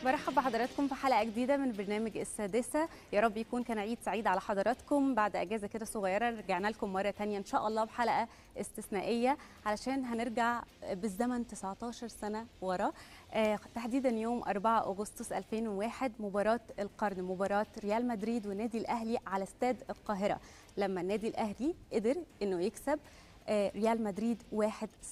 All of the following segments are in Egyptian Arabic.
برحب بحضراتكم في حلقه جديده من برنامج السادسه يا رب يكون كان عيد سعيد على حضراتكم بعد اجازه كده صغيره رجعنا لكم مره تانية ان شاء الله بحلقه استثنائيه علشان هنرجع بالزمن 19 سنه ورا آه تحديدا يوم 4 اغسطس 2001 مباراه القرن مباراه ريال مدريد والنادي الاهلي على استاد القاهره لما النادي الاهلي قدر انه يكسب آه ريال مدريد 1-0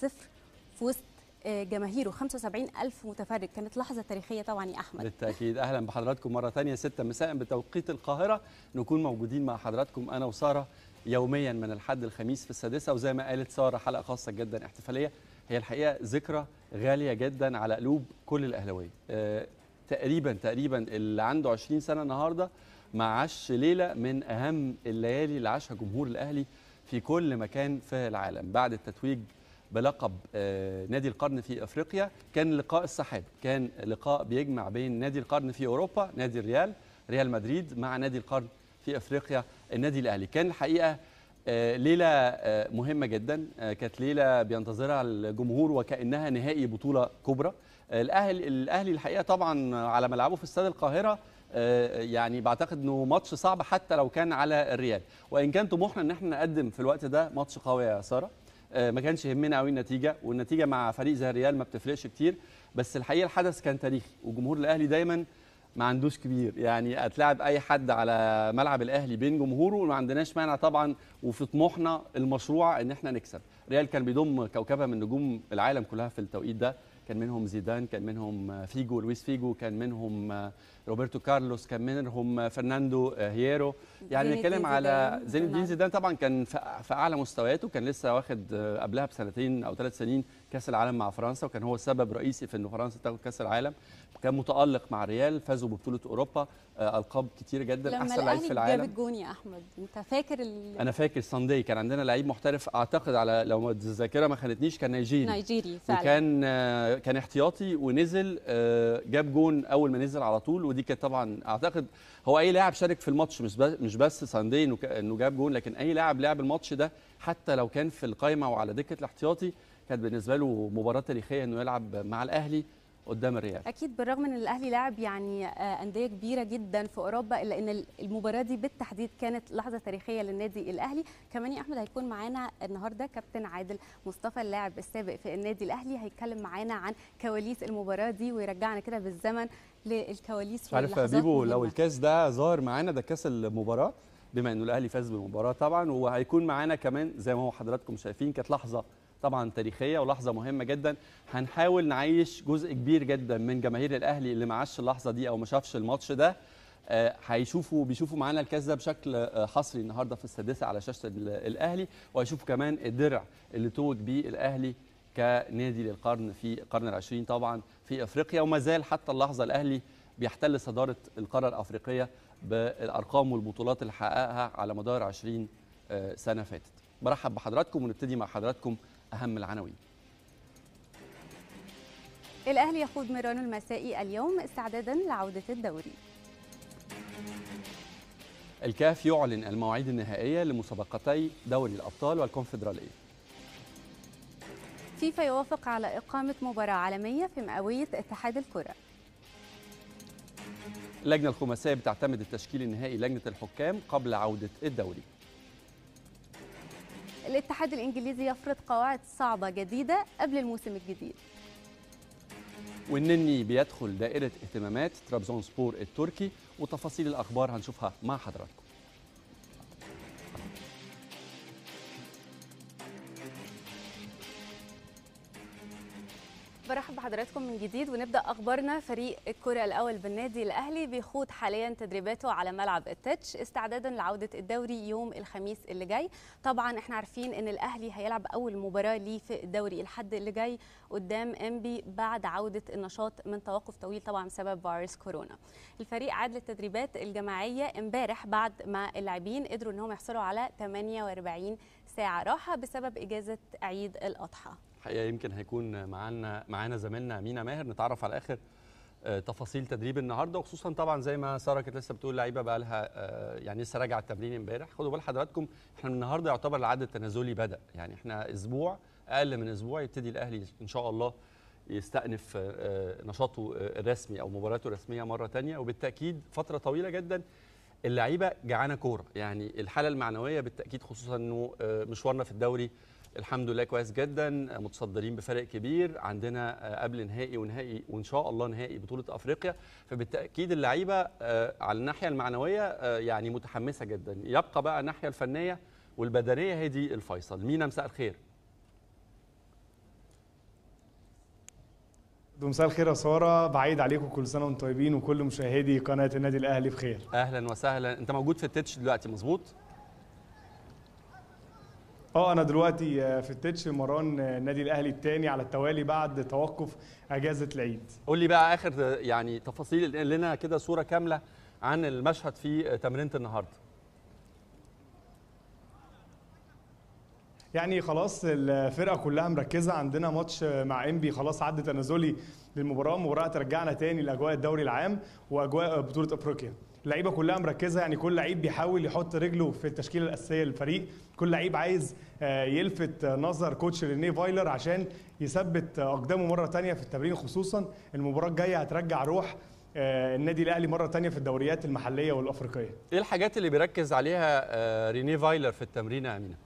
في وسط جماهيره 75 ألف متفرج كانت لحظة تاريخية طبعا يا أحمد بالتأكيد أهلا بحضراتكم مرة تانية 6 مساء بتوقيت القاهرة نكون موجودين مع حضراتكم أنا وسارة يوميا من الحد الخميس في السادسة وزي ما قالت سارة حلقة خاصة جدا احتفالية هي الحقيقة ذكرى غالية جدا على قلوب كل الأهلاوية أه تقريبا تقريبا اللي عنده 20 سنة النهاردة ما عاش ليلة من أهم الليالي اللي عاشها جمهور الأهلي في كل مكان في العالم بعد التتويج بلقب نادي القرن في افريقيا كان لقاء السحاب كان لقاء بيجمع بين نادي القرن في اوروبا نادي الريال ريال مدريد مع نادي القرن في افريقيا النادي الاهلي كان الحقيقه ليله مهمه جدا كانت ليله بينتظرها الجمهور وكانها نهائي بطوله كبرى الاهلي الاهلي الحقيقه طبعا على ملعبه في استاد القاهره يعني بعتقد انه ماتش صعب حتى لو كان على الريال وان كان طموحنا ان احنا نقدم في الوقت ده ماتش قوي يا ساره ما كانش يهمنا قوي النتيجه والنتيجه مع فريق زي الريال ما بتفرقش كتير بس الحقيقه الحدث كان تاريخي وجمهور الاهلي دايما ما عندوش كبير يعني هتلاعب اي حد على ملعب الاهلي بين جمهوره وما عندناش مانع طبعا وفي طموحنا المشروع ان احنا نكسب ريال كان بيضم كوكبه من نجوم العالم كلها في التوقيت ده كان منهم زيدان كان منهم فيجو لويس فيجو كان منهم روبرتو كارلوس كان منهم فرناندو هييرو يعني نتكلم على زين الدين زيدان طبعا كان في اعلى مستوياته كان لسه واخد قبلها بسنتين او ثلاث سنين كاس العالم مع فرنسا وكان هو السبب الرئيسي في انه فرنسا تاخد كاس العالم كان متالق مع ريال فازوا ببطوله اوروبا القاب كتير جدا احسن لعيب في العالم جاب الجون يا احمد انت فاكر ال... انا فاكر ساندي كان عندنا لعيب محترف اعتقد على لو الذاكره ما خانتنيش كان نيجيري نيجيري فعلا وكان كان احتياطي ونزل جاب جون اول ما نزل على طول ودي كانت طبعا اعتقد هو اي لاعب شارك في الماتش مش بس مش بس ساندي انه جاب جون لكن اي لاعب لعب الماتش ده حتى لو كان في القائمه وعلى دكه الاحتياطي كانت بالنسبه له مباراه تاريخيه انه يلعب مع الاهلي قدام الريال اكيد بالرغم ان الاهلي لاعب يعني انديه كبيره جدا في اوروبا الا ان المباراه دي بالتحديد كانت لحظه تاريخيه للنادي الاهلي كمان يا احمد هيكون معانا النهارده كابتن عادل مصطفى اللاعب السابق في النادي الاهلي هيتكلم معانا عن كواليس المباراه دي ويرجعنا كده بالزمن للكواليس مش عارف بيبو لو الكاس ده ظهر معانا ده كاس المباراه بما انه الاهلي فاز بالمباراه طبعا وهيكون معانا كمان زي ما هو حضراتكم شايفين كانت لحظه طبعا تاريخيه ولحظه مهمه جدا هنحاول نعيش جزء كبير جدا من جماهير الاهلي اللي ما عاش اللحظه دي او ما شافش الماتش ده هيشوفوا بيشوفوا معانا الكاس ده بشكل حصري النهارده في السادسه على شاشه الاهلي وهيشوفوا كمان الدرع اللي توج بيه الاهلي كنادي للقرن في القرن العشرين طبعا في افريقيا وما زال حتى اللحظه الاهلي بيحتل صداره القاره الافريقيه بالارقام والبطولات اللي حققها على مدار 20 سنه فاتت برحب بحضراتكم ونبتدي مع حضراتكم اهم العناوين الاهلي يخوض ميرانو المسائي اليوم استعدادا لعوده الدوري الكاف يعلن المواعيد النهائيه لمسابقتي دوري الابطال والكونفدراليه فيفا يوافق على اقامه مباراه عالميه في مئويه اتحاد الكره اللجنه الخماسيه بتعتمد التشكيل النهائي لجنه الحكام قبل عوده الدوري الاتحاد الانجليزي يفرض قواعد صعبه جديده قبل الموسم الجديد والنني بيدخل دائره اهتمامات ترابزون سبور التركي وتفاصيل الاخبار هنشوفها مع حضراتكم برحب بحضراتكم من جديد ونبدا اخبارنا فريق الكره الاول بالنادي الاهلي بيخوض حاليا تدريباته على ملعب التتش استعدادا لعوده الدوري يوم الخميس اللي جاي طبعا احنا عارفين ان الاهلي هيلعب اول مباراه ليه في الدوري الحد اللي جاي قدام انبي بعد عوده النشاط من توقف طويل طبعا بسبب فيروس كورونا الفريق عاد للتدريبات الجماعيه امبارح بعد ما اللاعبين قدروا انهم يحصلوا على 48 ساعه راحه بسبب اجازه عيد الاضحى الحقيقه يمكن هيكون معانا معانا زميلنا مينا ماهر نتعرف على اخر تفاصيل تدريب النهارده وخصوصا طبعا زي ما ساره كانت لسه بتقول لعيبه بقى لها يعني لسه راجعه التمرين امبارح خدوا بال حضراتكم احنا من النهارده يعتبر العد التنازلي بدا يعني احنا اسبوع اقل من اسبوع يبتدي الاهلي ان شاء الله يستأنف نشاطه الرسمي او مباراته الرسميه مره تانية وبالتاكيد فتره طويله جدا اللعيبه جعانه كوره يعني الحاله المعنويه بالتاكيد خصوصا انه مشوارنا في الدوري الحمد لله كويس جدا متصدرين بفرق كبير عندنا قبل نهائي ونهائي وان شاء الله نهائي بطوله افريقيا فبالتاكيد اللعيبه على الناحيه المعنويه يعني متحمسه جدا يبقى بقى الناحيه الفنيه والبدنيه هي دي الفيصل مينا مساء الخير مساء الخير يا ساره بعيد عليكم كل سنه وانتم طيبين وكل مشاهدي قناه النادي الاهلي بخير اهلا وسهلا انت موجود في التتش دلوقتي مظبوط اه انا دلوقتي في التتش مران النادي الاهلي الثاني على التوالي بعد توقف اجازه العيد قول لي بقى اخر يعني تفاصيل لنا كده صوره كامله عن المشهد في تمرينه النهارده يعني خلاص الفرقه كلها مركزه عندنا ماتش مع انبي خلاص عد تنازلي للمباراه مباراه ترجعنا تاني لاجواء الدوري العام واجواء بطوله افريقيا اللعيبه كلها مركزه يعني كل لعيب بيحاول يحط رجله في التشكيله الاساسيه للفريق كل لعيب عايز يلفت نظر كوتش رينيه فايلر عشان يثبت اقدامه مره تانية في التمرين خصوصا المباراه الجايه هترجع روح النادي الاهلي مره تانية في الدوريات المحليه والافريقيه ايه الحاجات اللي بيركز عليها رينيه فايلر في التمرين يا امينه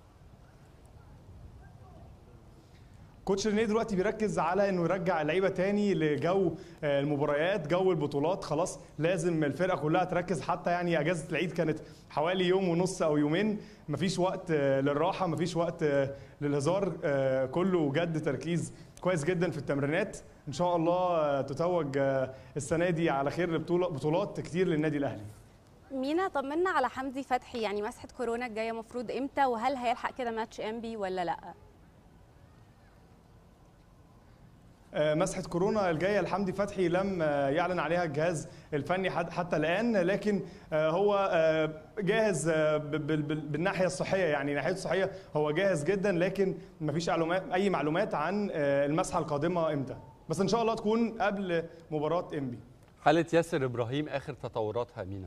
كوتش رينيه دلوقتي بيركز على انه يرجع اللعيبه تاني لجو المباريات جو البطولات خلاص لازم الفرقه كلها تركز حتى يعني اجازه العيد كانت حوالي يوم ونص او يومين مفيش وقت للراحه مفيش وقت للهزار كله جد تركيز كويس جدا في التمرينات ان شاء الله تتوج السنه دي على خير بطولات كتير للنادي الاهلي مينا طمنا على حمدي فتحي يعني مسحه كورونا الجايه مفروض امتى وهل هيلحق كده ماتش انبي ولا لا مسحه كورونا الجايه لحمدي فتحي لم يعلن عليها الجهاز الفني حتى الان لكن هو جاهز بالناحيه الصحيه يعني ناحيته الصحيه هو جاهز جدا لكن مفيش اي معلومات عن المسحه القادمه امتى بس ان شاء الله تكون قبل مباراه انبي حاله ياسر ابراهيم اخر تطوراتها مينا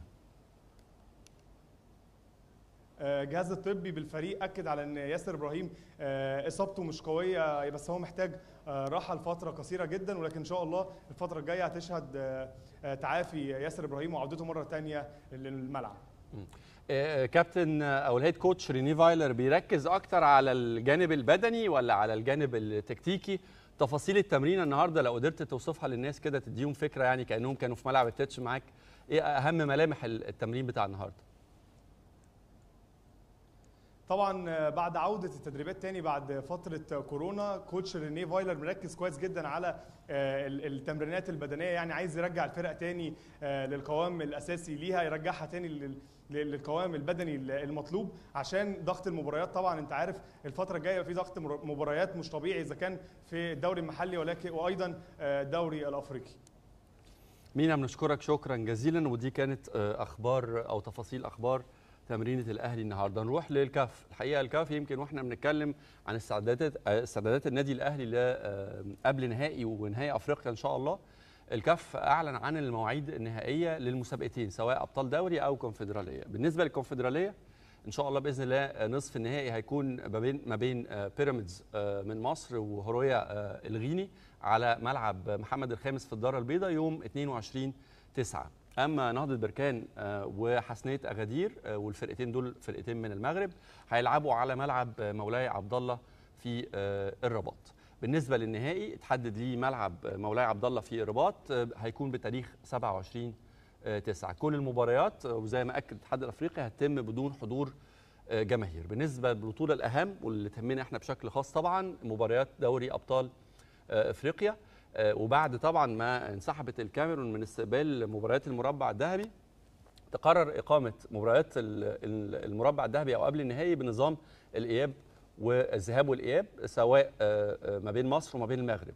الجهاز الطبي بالفريق اكد على ان ياسر ابراهيم اصابته مش قويه بس هو محتاج راحه لفتره قصيره جدا ولكن ان شاء الله الفتره الجايه هتشهد تعافي ياسر ابراهيم وعودته مره ثانيه للملعب كابتن او الهيد كوتش ريني فايلر بيركز اكتر على الجانب البدني ولا على الجانب التكتيكي تفاصيل التمرين النهارده لو قدرت توصفها للناس كده تديهم فكره يعني كانهم كانوا في ملعب التتش معاك ايه اهم ملامح التمرين بتاع النهارده طبعا بعد عوده التدريبات تاني بعد فتره كورونا كوتش رينيه فايلر مركز كويس جدا على التمرينات البدنيه يعني عايز يرجع الفرق تاني للقوام الاساسي ليها يرجعها تاني للقوام البدني المطلوب عشان ضغط المباريات طبعا انت عارف الفتره الجايه في ضغط مباريات مش طبيعي اذا كان في الدوري المحلي ولكن وايضا الدوري الافريقي مينا بنشكرك شكرا جزيلا ودي كانت اخبار او تفاصيل اخبار تمرينه الاهلي النهارده نروح للكاف الحقيقه الكاف يمكن واحنا بنتكلم عن استعدادات استعدادات النادي الاهلي قبل نهائي ونهائي افريقيا ان شاء الله الكاف اعلن عن المواعيد النهائيه للمسابقتين سواء ابطال دوري او كونفدراليه بالنسبه للكونفدراليه ان شاء الله باذن الله نصف النهائي هيكون ما بين ما بين بيراميدز من مصر وهرويا الغيني على ملعب محمد الخامس في الدار البيضاء يوم 22 9 اما نهضه بركان وحسنيه اغادير والفرقتين دول فرقتين من المغرب هيلعبوا على ملعب مولاي عبد الله في الرباط بالنسبه للنهائي اتحدد ليه ملعب مولاي عبد الله في الرباط هيكون بتاريخ 27 9 كل المباريات وزي ما اكد الاتحاد الافريقي هتتم بدون حضور جماهير بالنسبه للبطوله الاهم واللي تهمنا احنا بشكل خاص طبعا مباريات دوري ابطال افريقيا وبعد طبعا ما انسحبت الكاميرون من استقبال مباريات المربع الذهبي تقرر اقامه مباريات المربع الذهبي او قبل النهائي بنظام الاياب والذهاب والاياب سواء ما بين مصر وما بين المغرب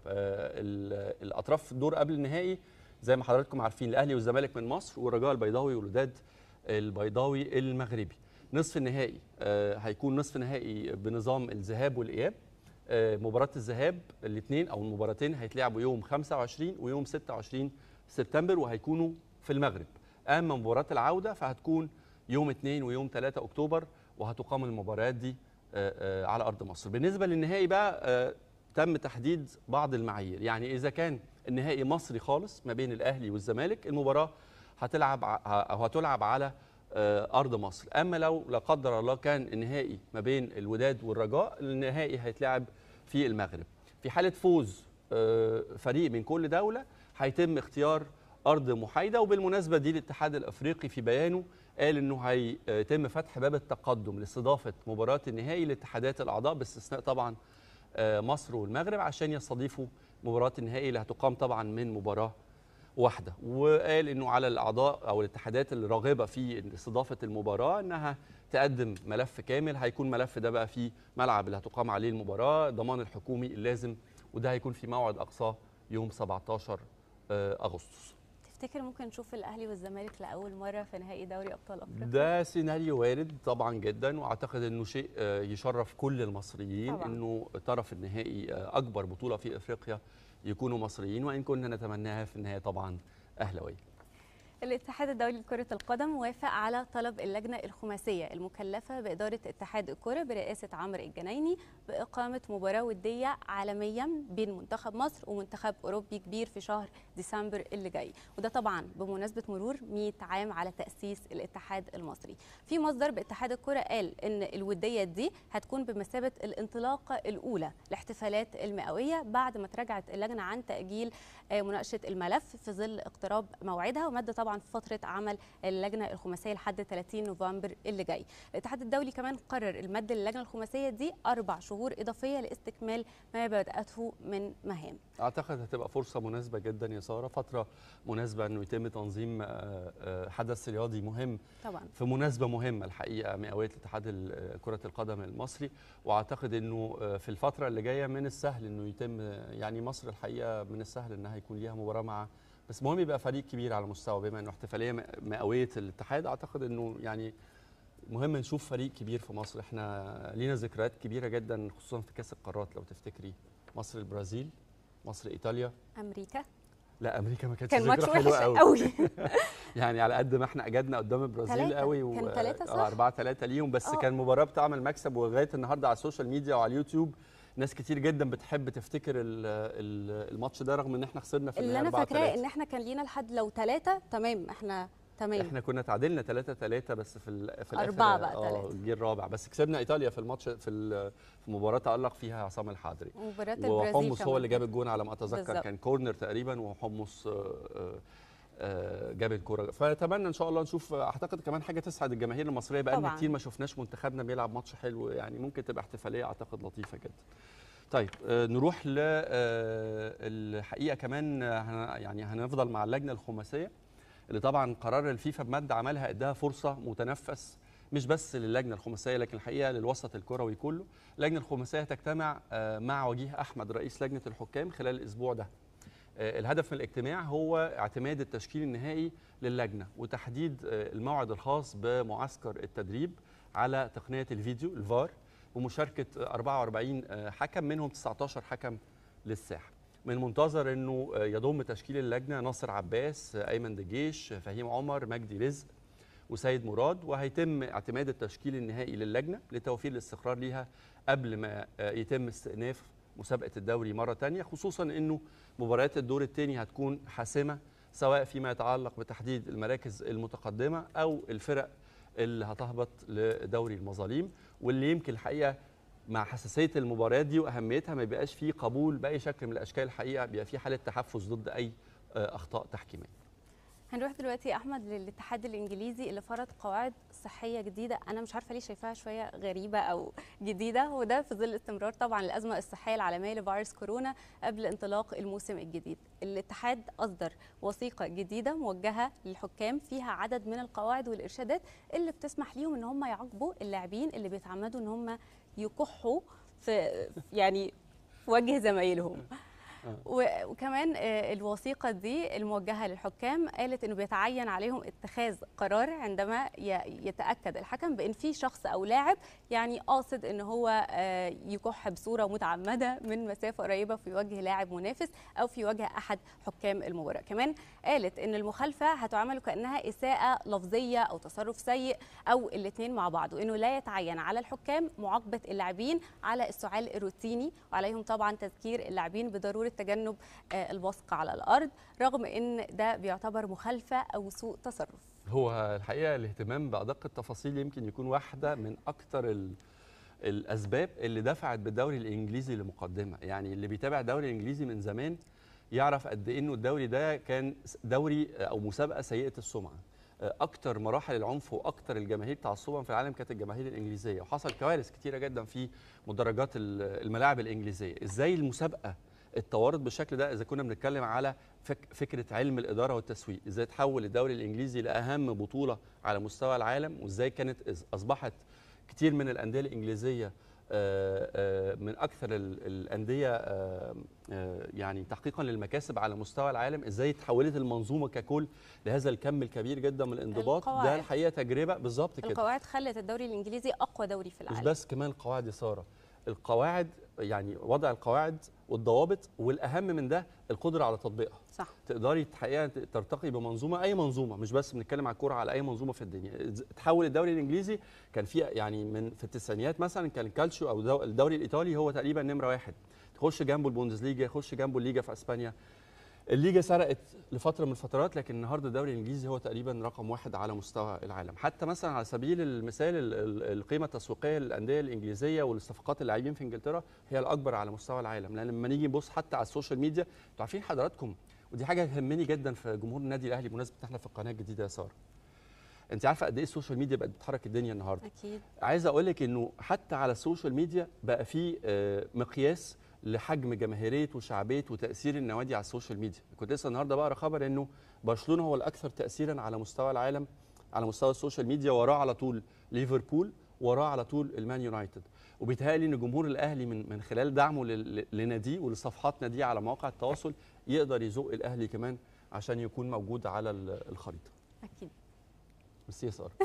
الاطراف في الدور قبل النهائي زي ما حضراتكم عارفين الاهلي والزمالك من مصر والرجاء البيضاوي والوداد البيضاوي المغربي نصف النهائي هيكون نصف نهائي بنظام الذهاب والاياب مباراة الذهاب الاثنين او المباراتين هيتلعبوا يوم 25 ويوم 26 سبتمبر وهيكونوا في المغرب. اما مباراة العودة فهتكون يوم 2 ويوم 3 اكتوبر وهتقام المباريات دي على ارض مصر. بالنسبة للنهائي بقى تم تحديد بعض المعايير يعني اذا كان النهائي مصري خالص ما بين الاهلي والزمالك المباراه هتلعب ع- او هتلعب على آه، ارض مصر اما لو لا قدر الله كان النهائي ما بين الوداد والرجاء النهائي هيتلعب في المغرب في حاله فوز آه، فريق من كل دوله هيتم اختيار ارض محايده وبالمناسبه دي الاتحاد الافريقي في بيانه قال انه هيتم فتح باب التقدم لاستضافه مباراه النهائي لاتحادات الاعضاء باستثناء طبعا آه، مصر والمغرب عشان يستضيفوا مباراه النهائي اللي هتقام طبعا من مباراه واحده وقال انه على الاعضاء او الاتحادات الراغبه في استضافه المباراه انها تقدم ملف كامل هيكون الملف ده بقى في ملعب اللي هتقام عليه المباراه ضمان الحكومي اللازم وده هيكون في موعد اقصاه يوم 17 آه، اغسطس تفتكر ممكن نشوف الاهلي والزمالك لاول مره في نهائي دوري ابطال افريقيا ده سيناريو وارد طبعا جدا واعتقد انه شيء آه، يشرف كل المصريين طبعاً. انه طرف النهائي آه، اكبر بطوله في افريقيا يكونوا مصريين وان كنا نتمناها في النهايه طبعا اهلاويه الاتحاد الدولي لكرة القدم وافق على طلب اللجنة الخماسية المكلفة بإدارة اتحاد الكرة برئاسة عمرو الجنايني بإقامة مباراة ودية عالميا بين منتخب مصر ومنتخب أوروبي كبير في شهر ديسمبر اللي جاي وده طبعا بمناسبة مرور 100 عام على تأسيس الاتحاد المصري في مصدر باتحاد الكرة قال إن الودية دي هتكون بمثابة الانطلاقة الأولى لاحتفالات المئوية بعد ما تراجعت اللجنة عن تأجيل آه، مناقشة الملف في ظل اقتراب موعدها ومد طبعا في فترة عمل اللجنة الخماسية لحد 30 نوفمبر اللي جاي الاتحاد الدولي كمان قرر المد للجنة الخماسية دي أربع شهور إضافية لاستكمال ما بدأته من مهام اعتقد هتبقى فرصه مناسبه جدا يا ساره فتره مناسبه انه يتم تنظيم آه، آه، حدث رياضي مهم طبعا في مناسبه مهمه الحقيقه مئويه الاتحاد ال- كره القدم المصري واعتقد انه آه، في الفتره اللي جايه من السهل انه يتم آه، يعني مصر الحقيقه من السهل انها يكون ليها مباراه مع بس مهم يبقى فريق كبير على مستوى بما انه احتفاليه م- مئويه الاتحاد اعتقد انه يعني مهم نشوف فريق كبير في مصر احنا لينا ذكريات كبيره جدا خصوصا في كاس القارات لو تفتكري مصر البرازيل مصر ايطاليا أمريكا لا امريكا ما كانتش كان ماتش ذكرى حلوه وحش قوي قوي يعني على قد ما احنا اجدنا قدام البرازيل تلاتة. قوي كان تلاتة صح؟ 4 3 ليهم بس آه. كان مباراه بتعمل مكسب ولغايه النهارده على السوشيال ميديا وعلى اليوتيوب ناس كتير جدا بتحب تفتكر ال- ال- الماتش ده رغم ان احنا خسرنا في اللي النهايه أنا 4 فاكراه 3 إن إحنا كان لينا لحد لو ثلاثة تمام إحنا تمام احنا كنا تعادلنا 3 3 بس في ال- في الاخر أربعة بقى اه تلاتة. الجيل الرابع بس كسبنا ايطاليا في الماتش في ال- في مباراه تالق فيها عصام الحضري مباراة البرازيل وحمص هو كمان. اللي جاب الجون على ما اتذكر بالظبط. كان كورنر تقريبا وحمص آه، آه، آه، جاب الكوره فاتمنى ان شاء الله نشوف اعتقد كمان حاجه تسعد الجماهير المصريه بقى طبعاً. كتير ما شفناش منتخبنا بيلعب ماتش حلو يعني ممكن تبقى احتفاليه اعتقد لطيفه جدا طيب آه، نروح ل آه، الحقيقه كمان آه، هن- يعني هنفضل مع اللجنه الخماسيه اللي طبعا قرار الفيفا بمد عملها اداها فرصه متنفس مش بس للجنه الخماسيه لكن الحقيقه للوسط الكروي كله اللجنه الخماسيه تجتمع آه، مع وجيه احمد رئيس لجنه الحكام خلال الاسبوع ده آه، الهدف من الاجتماع هو اعتماد التشكيل النهائي للجنه وتحديد آه، الموعد الخاص بمعسكر التدريب على تقنيه الفيديو الفار ومشاركه آه، 44 آه، حكم منهم 19 حكم للساحه من المنتظر انه آه، يضم تشكيل اللجنه ناصر عباس آه، ايمن دجيش آه، فهيم عمر مجدي رزق وسيد مراد وهيتم اعتماد التشكيل النهائي للجنه لتوفير الاستقرار ليها قبل ما آه، يتم استئناف مسابقه الدوري مره تانية خصوصا انه مباريات الدور الثاني هتكون حاسمه سواء فيما يتعلق بتحديد المراكز المتقدمه او الفرق اللي هتهبط لدوري المظاليم واللي يمكن الحقيقه مع حساسيه المباريات دي واهميتها ما بيبقاش فيه قبول باي شكل من الاشكال الحقيقه بيبقى فيه حاله تحفظ ضد اي آه، اخطاء تحكيميه هنروح دلوقتي يا احمد للاتحاد الانجليزي اللي فرض قواعد صحيه جديده انا مش عارفه ليه شايفاها شويه غريبه او جديده وده في ظل استمرار طبعا الازمه الصحيه العالميه لفيروس كورونا قبل انطلاق الموسم الجديد الاتحاد اصدر وثيقه جديده موجهه للحكام فيها عدد من القواعد والارشادات اللي بتسمح ليهم ان هم يعاقبوا اللاعبين اللي بيتعمدوا ان هم يكحوا في يعني في وجه زمايلهم و- وكمان آه، الوثيقة دي الموجهة للحكام قالت انه بيتعين عليهم اتخاذ قرار عندما ي- يتأكد الحكم بان في شخص او لاعب يعني قاصد ان هو آه، يكح بصورة متعمدة من مسافة قريبة في وجه لاعب منافس او في وجه احد حكام المباراة كمان قالت ان المخالفة هتعامل كأنها إساءة لفظية او تصرف سيء او الاثنين مع بعض وانه لا يتعين على الحكام معاقبة اللاعبين على السعال الروتيني وعليهم طبعا تذكير اللاعبين بضرورة تجنب آه، البصق على الأرض رغم أن ده بيعتبر مخالفة أو سوء تصرف هو الحقيقه الاهتمام بادق التفاصيل يمكن يكون واحده من اكتر ال... الاسباب اللي دفعت بالدوري الانجليزي لمقدمه يعني اللي بيتابع الدوري الانجليزي من زمان يعرف قد ايه انه الدوري ده كان دوري او مسابقه سيئه السمعه اكتر مراحل العنف واكتر الجماهير تعصبا في العالم كانت الجماهير الانجليزيه وحصل كوارث كتيره جدا في مدرجات ال- الملاعب الانجليزيه ازاي المسابقه اتطورت بالشكل ده اذا كنا بنتكلم على فك فكره علم الاداره والتسويق ازاي تحول الدوري الانجليزي لاهم بطوله على مستوى العالم وازاي كانت إز- اصبحت كتير من الانديه الانجليزيه آه، آه، من اكثر ال- الانديه آه، آه، يعني تحقيقا للمكاسب على مستوى العالم ازاي تحولت المنظومه ككل لهذا الكم الكبير جدا من الانضباط ده القواعد. الحقيقه تجربه بالظبط كده القواعد خلت الدوري الإنجليزي أقوى دوري في مش العالم بس كمان القواعد يا ساره القواعد يعني وضع القواعد والضوابط والاهم من ده القدره على تطبيقها صح تقدري الحقيقه ترتقي بمنظومه اي منظومه مش بس بنتكلم على الكوره على اي منظومه في الدنيا تحول الدوري الانجليزي كان في يعني من في التسعينيات مثلا كان الكالتشيو او دو- الدوري الايطالي هو تقريبا نمره واحد تخش جنبه البوندسليجا يخش جنبه الليجا في اسبانيا الليجا سرقت لفتره من الفترات لكن النهارده الدوري الانجليزي هو تقريبا رقم واحد على مستوى العالم حتى مثلا على سبيل المثال ال- ال- القيمه التسويقيه للانديه الانجليزيه والصفقات اللاعبين في انجلترا هي الاكبر على مستوى العالم لان لما نيجي نبص حتى على السوشيال ميديا انتوا عارفين حضراتكم ودي حاجه تهمني جدا في جمهور النادي الاهلي بمناسبه إن احنا في القناه الجديده يا ساره انت عارفه قد ايه السوشيال ميديا بقت بتحرك الدنيا النهارده أكيد عايز اقول لك انه حتى على السوشيال ميديا بقى في آه، مقياس لحجم جماهيريه وشعبيه وتاثير النوادي على السوشيال ميديا كنت لسه النهارده بقرا خبر انه برشلونه هو الاكثر تاثيرا على مستوى العالم على مستوى السوشيال ميديا وراه على طول ليفربول وراه على طول المان يونايتد وبيتهيألي ان جمهور الاهلي من من خلال دعمه لل- لناديه ولصفحات ناديه على مواقع التواصل يقدر يزق الاهلي كمان عشان يكون موجود على ال- الخريطه أكيد بس يا ساره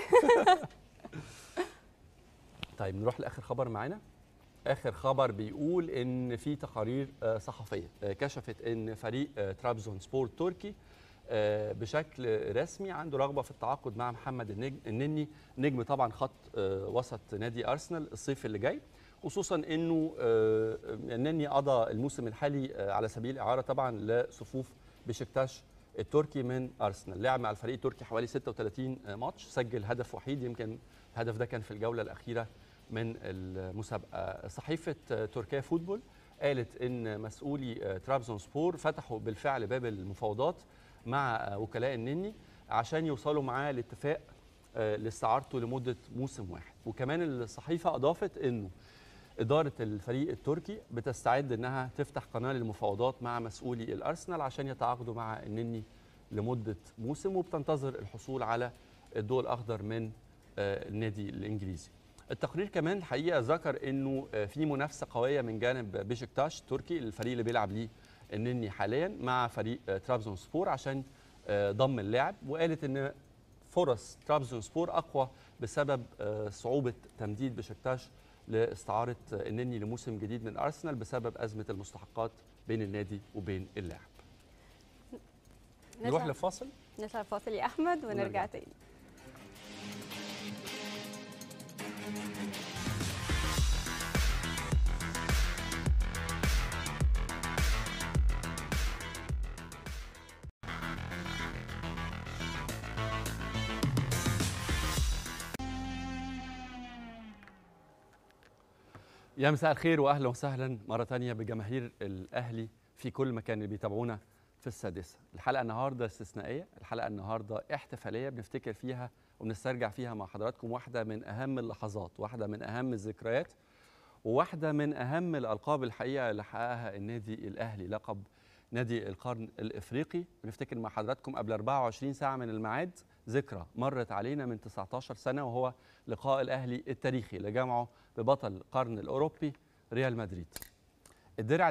طيب نروح لاخر خبر معانا اخر خبر بيقول ان في تقارير آه، صحفيه آه، كشفت ان فريق آه، ترابزون سبور تركي آه، بشكل رسمي عنده رغبه في التعاقد مع محمد النجم النني نجم طبعا خط آه، وسط نادي ارسنال الصيف اللي جاي خصوصا انه آه، النني قضى الموسم الحالي آه، على سبيل الاعاره طبعا لصفوف بشكتاش التركي من ارسنال لعب مع الفريق التركي حوالي 36 ماتش سجل هدف وحيد يمكن الهدف ده كان في الجوله الاخيره من المسابقه صحيفه تركيا فوتبول قالت ان مسؤولي ترابزون سبور فتحوا بالفعل باب المفاوضات مع وكلاء النني عشان يوصلوا معاه لاتفاق آه، لاستعارته لمده موسم واحد وكمان الصحيفه اضافت انه إدارة الفريق التركي بتستعد إنها تفتح قناة للمفاوضات مع مسؤولي الأرسنال عشان يتعاقدوا مع النني لمدة موسم وبتنتظر الحصول على الضوء الأخضر من آه، النادي الإنجليزي. التقرير كمان الحقيقة ذكر إنه آه، في منافسة قوية من جانب بيشكتاش التركي الفريق اللي بيلعب ليه النني حاليا مع فريق آه، ترابزون سبور عشان آه، ضم اللاعب وقالت إن فرص ترابزون سبور أقوى بسبب آه، صعوبة تمديد بشكتاش لاستعاره النني لموسم جديد من ارسنال بسبب ازمه المستحقات بين النادي وبين اللاعب. نروح نطلع- لفاصل نطلع فاصل يا أحمد ونرجع ونرجع. تاني يا مساء الخير واهلا وسهلا مره ثانيه بجماهير الاهلي في كل مكان اللي بيتابعونا في السادسه. الحلقه النهارده استثنائيه، الحلقه النهارده احتفاليه بنفتكر فيها وبنسترجع فيها مع حضراتكم واحده من اهم اللحظات، واحده من اهم الذكريات وواحده من اهم الالقاب الحقيقه اللي حققها النادي الاهلي لقب نادي القرن الافريقي بنفتكر مع حضراتكم قبل 24 ساعه من الميعاد ذكرى مرت علينا من 19 سنه وهو لقاء الاهلي التاريخي اللي جمعه ببطل القرن الاوروبي ريال مدريد. الدرع ده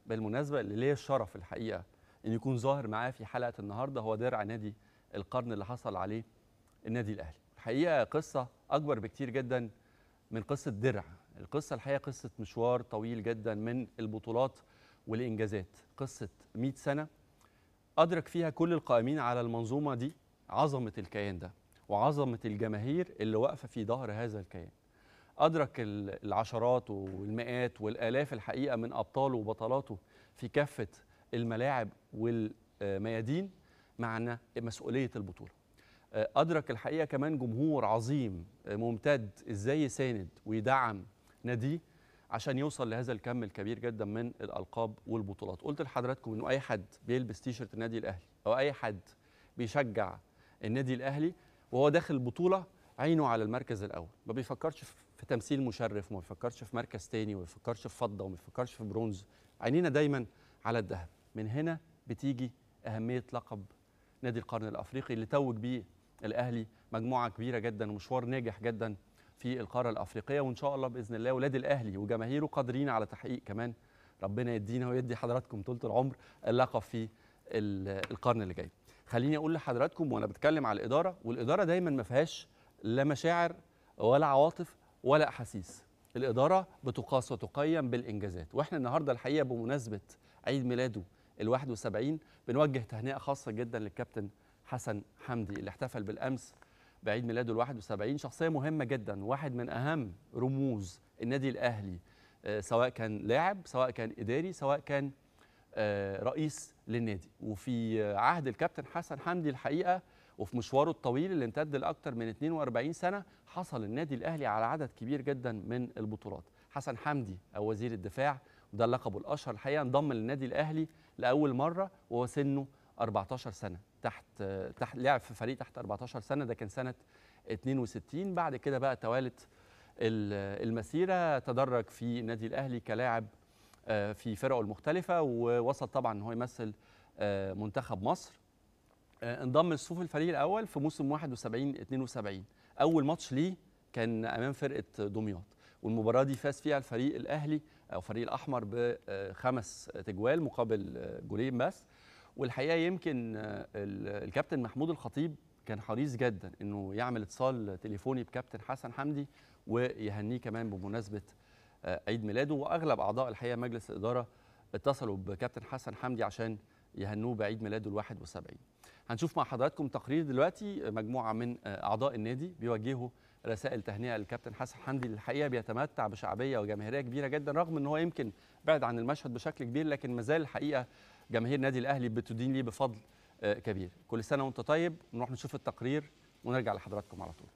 بالمناسبه اللي ليا الشرف الحقيقه ان يكون ظاهر معاه في حلقه النهارده هو درع نادي القرن اللي حصل عليه النادي الاهلي الحقيقه قصه اكبر بكتير جدا من قصه درع القصه الحقيقه قصه مشوار طويل جدا من البطولات والانجازات قصه 100 سنه ادرك فيها كل القائمين على المنظومه دي عظمه الكيان ده وعظمه الجماهير اللي واقفه في ظهر هذا الكيان ادرك العشرات والمئات والالاف الحقيقه من ابطاله وبطلاته في كافه الملاعب والميادين معنا مسؤوليه البطوله ادرك الحقيقه كمان جمهور عظيم ممتد ازاي يساند ويدعم ناديه عشان يوصل لهذا الكم الكبير جدا من الالقاب والبطولات قلت لحضراتكم انه اي حد بيلبس تيشرت النادي الاهلي او اي حد بيشجع النادي الاهلي وهو داخل البطوله عينه على المركز الاول ما بيفكرش في تمثيل مشرف وما بيفكرش في مركز تاني وما بيفكرش في فضه وما بيفكرش في برونز عينينا دايما على الذهب من هنا بتيجي اهميه لقب نادي القرن الافريقي اللي توج بيه الاهلي مجموعه كبيره جدا ومشوار ناجح جدا في القاره الافريقيه وان شاء الله باذن الله ولاد الاهلي وجماهيره قادرين على تحقيق كمان ربنا يدينا ويدي حضراتكم طول العمر اللقب في القرن اللي جاي خليني اقول لحضراتكم وانا بتكلم على الاداره والاداره دايما ما فيهاش لا مشاعر ولا عواطف ولا احاسيس الاداره بتقاس وتقيم بالانجازات واحنا النهارده الحقيقه بمناسبه عيد ميلاده ال 71 بنوجه تهنئه خاصه جدا للكابتن حسن حمدي اللي احتفل بالامس بعيد ميلاده ال 71 شخصيه مهمه جدا واحد من اهم رموز النادي الاهلي آه سواء كان لاعب سواء كان اداري سواء كان آه رئيس للنادي وفي عهد الكابتن حسن حمدي الحقيقه وفي مشواره الطويل اللي امتد لاكثر من 42 سنه حصل النادي الاهلي على عدد كبير جدا من البطولات حسن حمدي او وزير الدفاع وده لقبه الاشهر الحقيقه انضم للنادي الاهلي لاول مره وهو سنه 14 سنه تحت تحت لعب في فريق تحت 14 سنه ده كان سنه 62 بعد كده بقى توالت المسيره تدرج في النادي الاهلي كلاعب في فرقه المختلفه ووصل طبعا ان هو يمثل منتخب مصر انضم لصفوف الفريق الاول في موسم 71 72 اول ماتش ليه كان امام فرقه دمياط والمباراه دي فاز فيها الفريق الاهلي او فريق الاحمر بخمس تجوال مقابل جولين بس والحقيقه يمكن الكابتن محمود الخطيب كان حريص جدا انه يعمل اتصال تليفوني بكابتن حسن حمدي ويهنيه كمان بمناسبه عيد ميلاده واغلب اعضاء الحقيقه مجلس الاداره اتصلوا بكابتن حسن حمدي عشان يهنوه بعيد ميلاده ال 71 هنشوف مع حضراتكم تقرير دلوقتي مجموعه من اعضاء النادي بيوجهوا رسائل تهنئه للكابتن حسن حمدي اللي الحقيقه بيتمتع بشعبيه وجماهيريه كبيره جدا رغم ان هو يمكن بعد عن المشهد بشكل كبير لكن ما زال الحقيقه جماهير نادي الاهلي بتدين ليه بفضل كبير كل سنه وانت طيب نروح نشوف التقرير ونرجع لحضراتكم على طول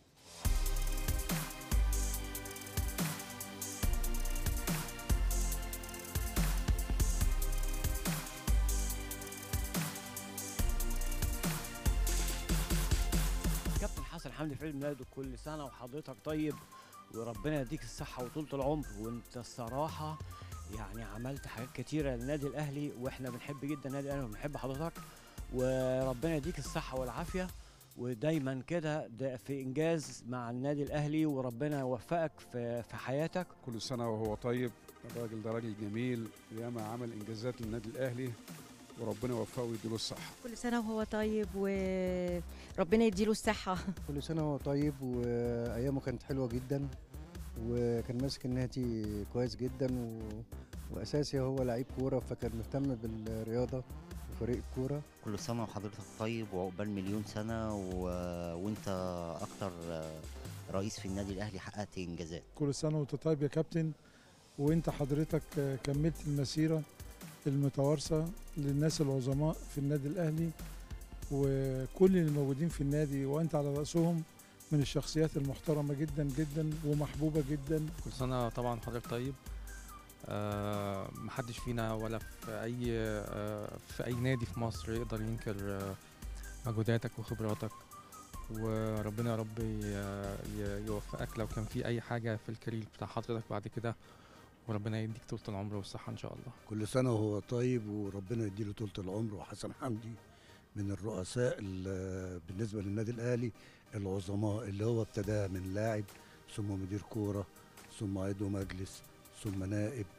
كابتن حسن حمدي في عيد ميلاده كل سنه وحضرتك طيب وربنا يديك الصحه وطولة العمر وانت الصراحه يعني عملت حاجات كتيره للنادي الاهلي واحنا بنحب جدا النادي الاهلي وبنحب حضرتك وربنا يديك الصحه والعافيه ودايما كده ده في انجاز مع النادي الاهلي وربنا يوفقك في في حياتك كل سنه وهو طيب الراجل ده راجل جميل ياما عمل انجازات للنادي الاهلي وربنا يوفقه ويديله الصحه كل سنه وهو طيب وربنا يديله الصحه كل سنه وهو طيب وايامه كانت حلوه جدا وكان ماسك النادي كويس جدا و... واساسي هو لعيب كوره فكان مهتم بالرياضه وفريق الكوره كل سنه وحضرتك طيب وعقبال مليون سنه و... وانت اكتر رئيس في النادي الاهلي حققت انجازات كل سنه وانت طيب يا كابتن وانت حضرتك كملت المسيره المتوارثه للناس العظماء في النادي الاهلي وكل اللي موجودين في النادي وانت على راسهم من الشخصيات المحترمة جدا جدا ومحبوبة جدا كل سنة طبعا حضرتك طيب آه محدش فينا ولا في أي آه في أي نادي في مصر يقدر ينكر آه مجهوداتك وخبراتك وربنا يا رب يوفقك لو كان في أي حاجة في الكارير بتاع حضرتك بعد كده وربنا يديك طولة العمر والصحة إن شاء الله كل سنة وهو طيب وربنا يديله طولة العمر وحسن حمدي من الرؤساء بالنسبة للنادي الأهلي العظماء اللي هو ابتداها من لاعب ثم مدير كوره ثم عضو مجلس ثم نائب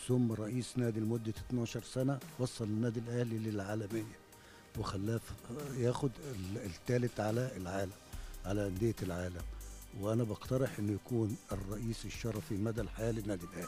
ثم رئيس نادي لمدة 12 سنة وصل النادي الأهلي للعالمية وخلاه ف- ياخد ال- التالت على العالم على أندية العالم وأنا بقترح إنه يكون الرئيس الشرفي مدى الحياة للنادي الأهلي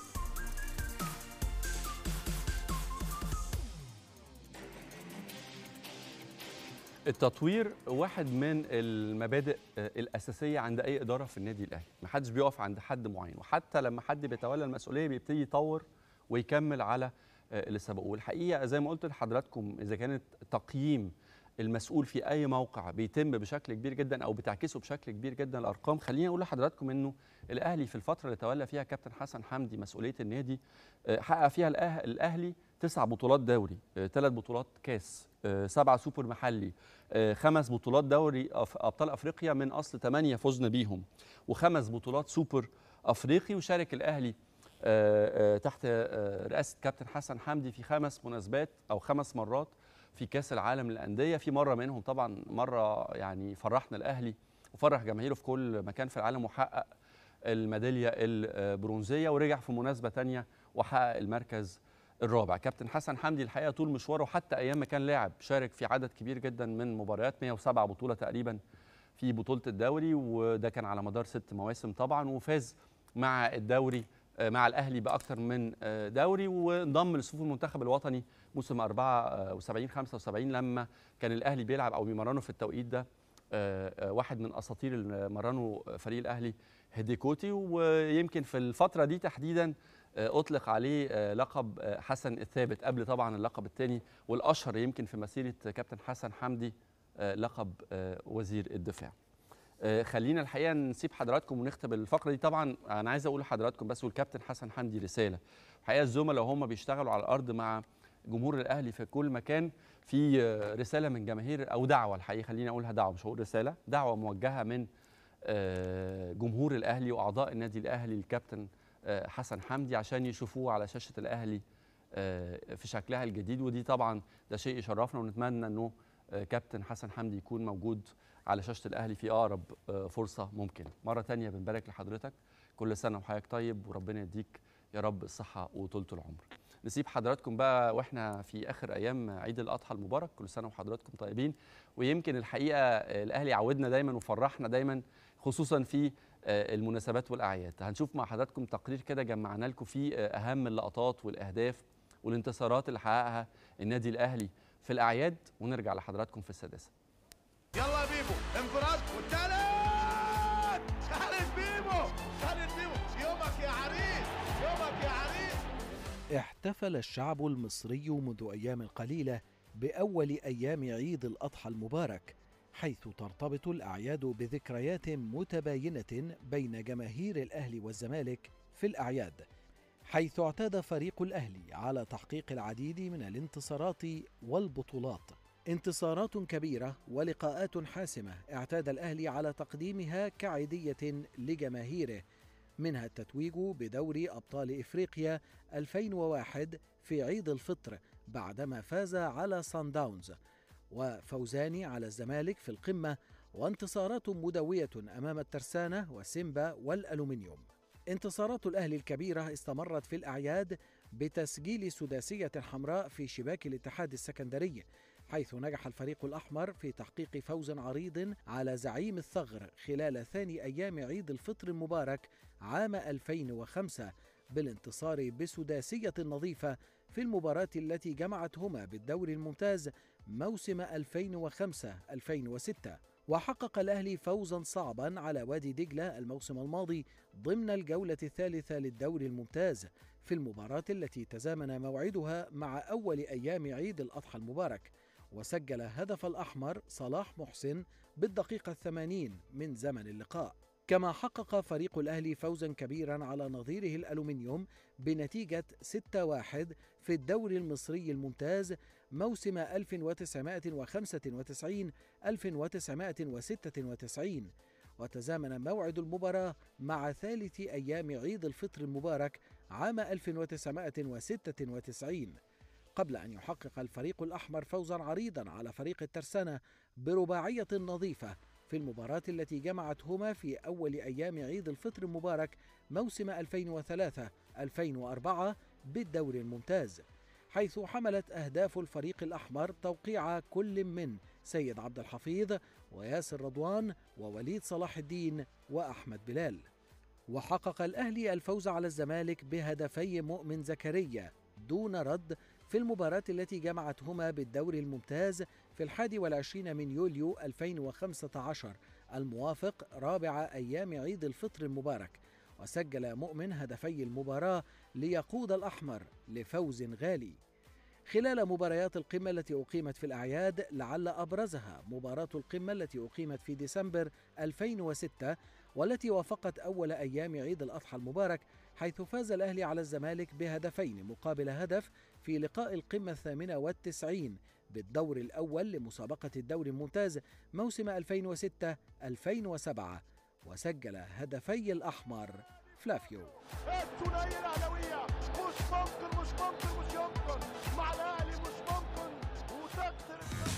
التطوير واحد من المبادئ آه، الاساسيه عند اي اداره في النادي الاهلي ما حدش بيقف عند حد معين وحتى لما حد بيتولى المسؤوليه بيبتدي يطور ويكمل على آه، اللي سبقه والحقيقه زي ما قلت لحضراتكم اذا كانت تقييم المسؤول في اي موقع بيتم بشكل كبير جدا او بتعكسه بشكل كبير جدا الارقام خليني اقول لحضراتكم انه الاهلي في الفتره اللي تولى فيها كابتن حسن حمدي مسؤوليه النادي آه، حقق فيها الأه- الاهلي تسع بطولات دوري ثلاث بطولات كاس آه، سبعة سوبر محلي آه، خمس بطولات دوري أف- ابطال افريقيا من اصل ثمانيه فزنا بيهم وخمس بطولات سوبر افريقي وشارك الاهلي آه، آه، تحت آه، رئاسه كابتن حسن حمدي في خمس مناسبات او خمس مرات في كاس العالم للانديه في مره منهم طبعا مره يعني فرحنا الاهلي وفرح جماهيره في كل مكان في العالم وحقق الميداليه البرونزيه ورجع في مناسبه تانية وحقق المركز الرابع كابتن حسن حمدي الحقيقه طول مشواره حتى ايام ما كان لاعب شارك في عدد كبير جدا من مباريات 107 بطوله تقريبا في بطوله الدوري وده كان على مدار ست مواسم طبعا وفاز مع الدوري آه، مع الاهلي باكثر من آه، دوري وانضم لصفوف المنتخب الوطني موسم 74 75 لما كان الاهلي بيلعب او بيمرنه في التوقيت ده آه، آه، واحد من اساطير اللي مرنوا فريق الاهلي هديكوتي ويمكن في الفتره دي تحديدا آه، اطلق عليه آه، لقب آه، حسن الثابت قبل طبعا اللقب الثاني والاشهر يمكن في مسيره كابتن حسن حمدي آه، لقب آه، وزير الدفاع آه، خلينا الحقيقه نسيب حضراتكم ونختم الفقره دي طبعا انا عايز اقول لحضراتكم بس والكابتن حسن حمدي رساله الحقيقه الزملاء هم بيشتغلوا على الارض مع جمهور الاهلي في كل مكان في آه، رساله من جماهير او دعوه الحقيقه خليني اقولها دعوه مش هقول رساله دعوه موجهه من آه، جمهور الاهلي واعضاء النادي الاهلي الكابتن آه، حسن حمدي عشان يشوفوه على شاشه الاهلي آه، في شكلها الجديد ودي طبعا ده شيء يشرفنا ونتمنى انه آه، كابتن حسن حمدي يكون موجود على شاشه الاهلي في اقرب آه، فرصه ممكنه مره تانية بنبارك لحضرتك كل سنه وحضرتك طيب وربنا يديك يا رب الصحه وطولة العمر نسيب حضراتكم بقى واحنا في اخر ايام عيد الاضحى المبارك كل سنه وحضراتكم طيبين ويمكن الحقيقه آه، الاهلي عودنا دايما وفرحنا دايما خصوصا في آه، المناسبات والاعياد هنشوف مع حضراتكم تقرير كده جمعنا لكم فيه آه، اهم اللقطات والاهداف والانتصارات اللي حققها النادي الاهلي في الاعياد ونرجع لحضراتكم في السادسه يلا يا بيبو انفراد والتالت خالد بيبو خالد بيبو يومك يا عريس يومك يا عريس احتفل الشعب المصري منذ أيام قليلة بأول أيام عيد الأضحى المبارك حيث ترتبط الأعياد بذكريات متباينة بين جماهير الأهلي والزمالك في الأعياد حيث اعتاد فريق الأهلي على تحقيق العديد من الانتصارات والبطولات انتصارات كبيرة ولقاءات حاسمة اعتاد الأهلي على تقديمها كعيدية لجماهيره منها التتويج بدوري أبطال إفريقيا 2001 في عيد الفطر بعدما فاز على سان داونز وفوزان على الزمالك في القمة وانتصارات مدوية أمام الترسانة وسيمبا والألومنيوم انتصارات الأهلي الكبيرة استمرت في الأعياد بتسجيل سداسية حمراء في شباك الاتحاد السكندري حيث نجح الفريق الأحمر في تحقيق فوز عريض على زعيم الثغر خلال ثاني أيام عيد الفطر المبارك عام 2005 بالانتصار بسداسية نظيفة في المباراة التي جمعتهما بالدوري الممتاز موسم 2005-2006 وحقق الأهلي فوزا صعبا على وادي دجلة الموسم الماضي ضمن الجولة الثالثة للدوري الممتاز في المباراة التي تزامن موعدها مع أول أيام عيد الأضحى المبارك وسجل هدف الأحمر صلاح محسن بالدقيقة الثمانين من زمن اللقاء كما حقق فريق الأهلي فوزا كبيرا على نظيره الألومنيوم بنتيجة 6-1 في الدوري المصري الممتاز موسم 1995 1996 وتزامن موعد المباراة مع ثالث أيام عيد الفطر المبارك عام 1996 قبل أن يحقق الفريق الأحمر فوزا عريضا على فريق الترسانة برباعية نظيفة في المباراة التي جمعتهما في أول أيام عيد الفطر المبارك موسم 2003 2004 بالدوري الممتاز حيث حملت أهداف الفريق الأحمر توقيع كل من سيد عبد الحفيظ وياسر رضوان ووليد صلاح الدين وأحمد بلال وحقق الأهلي الفوز على الزمالك بهدفي مؤمن زكريا دون رد في المباراة التي جمعتهما بالدوري الممتاز في الحادي والعشرين من يوليو 2015 الموافق رابع أيام عيد الفطر المبارك وسجل مؤمن هدفي المباراة ليقود الأحمر لفوز غالي خلال مباريات القمة التي أقيمت في الأعياد لعل أبرزها مباراة القمة التي أقيمت في ديسمبر 2006 والتي وافقت أول أيام عيد الأضحى المبارك حيث فاز الأهلي على الزمالك بهدفين مقابل هدف في لقاء القمة الثامنة والتسعين بالدور الأول لمسابقة الدوري الممتاز موسم 2006-2007 وسجل هدفي الأحمر فلافيو الثنائيه الاهلاويه مش ممكن مش ممكن مش يمكن مع الاهلي مش ممكن وتكسر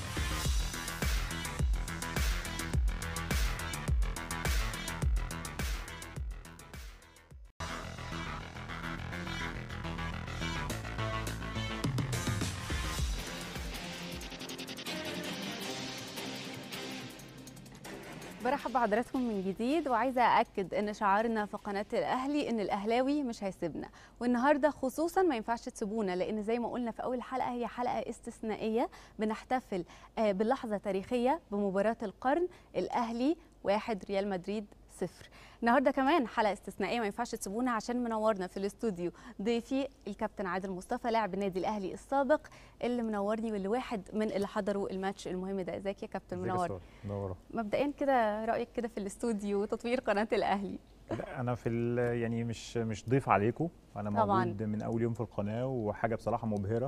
برحب بحضراتكم من جديد وعايزه ااكد ان شعارنا في قناه الاهلي ان الاهلاوي مش هيسيبنا والنهارده خصوصا ما ينفعش تسيبونا لان زي ما قلنا في اول حلقه هي حلقه استثنائيه بنحتفل آه، بلحظه تاريخيه بمباراه القرن الاهلي واحد ريال مدريد صفر النهارده كمان حلقه استثنائيه ما ينفعش تسيبونا عشان منورنا في الاستوديو ضيفي الكابتن عادل مصطفى لاعب النادي الاهلي السابق اللي منورني واللي واحد من اللي حضروا الماتش المهم ده ازيك يا كابتن منور منورة مبدئيا كده رايك كده في الاستوديو وتطوير قناه الاهلي لا انا في ال- يعني مش مش ضيف عليكم انا طبعاً. موجود من اول يوم في القناه وحاجه بصراحه مبهره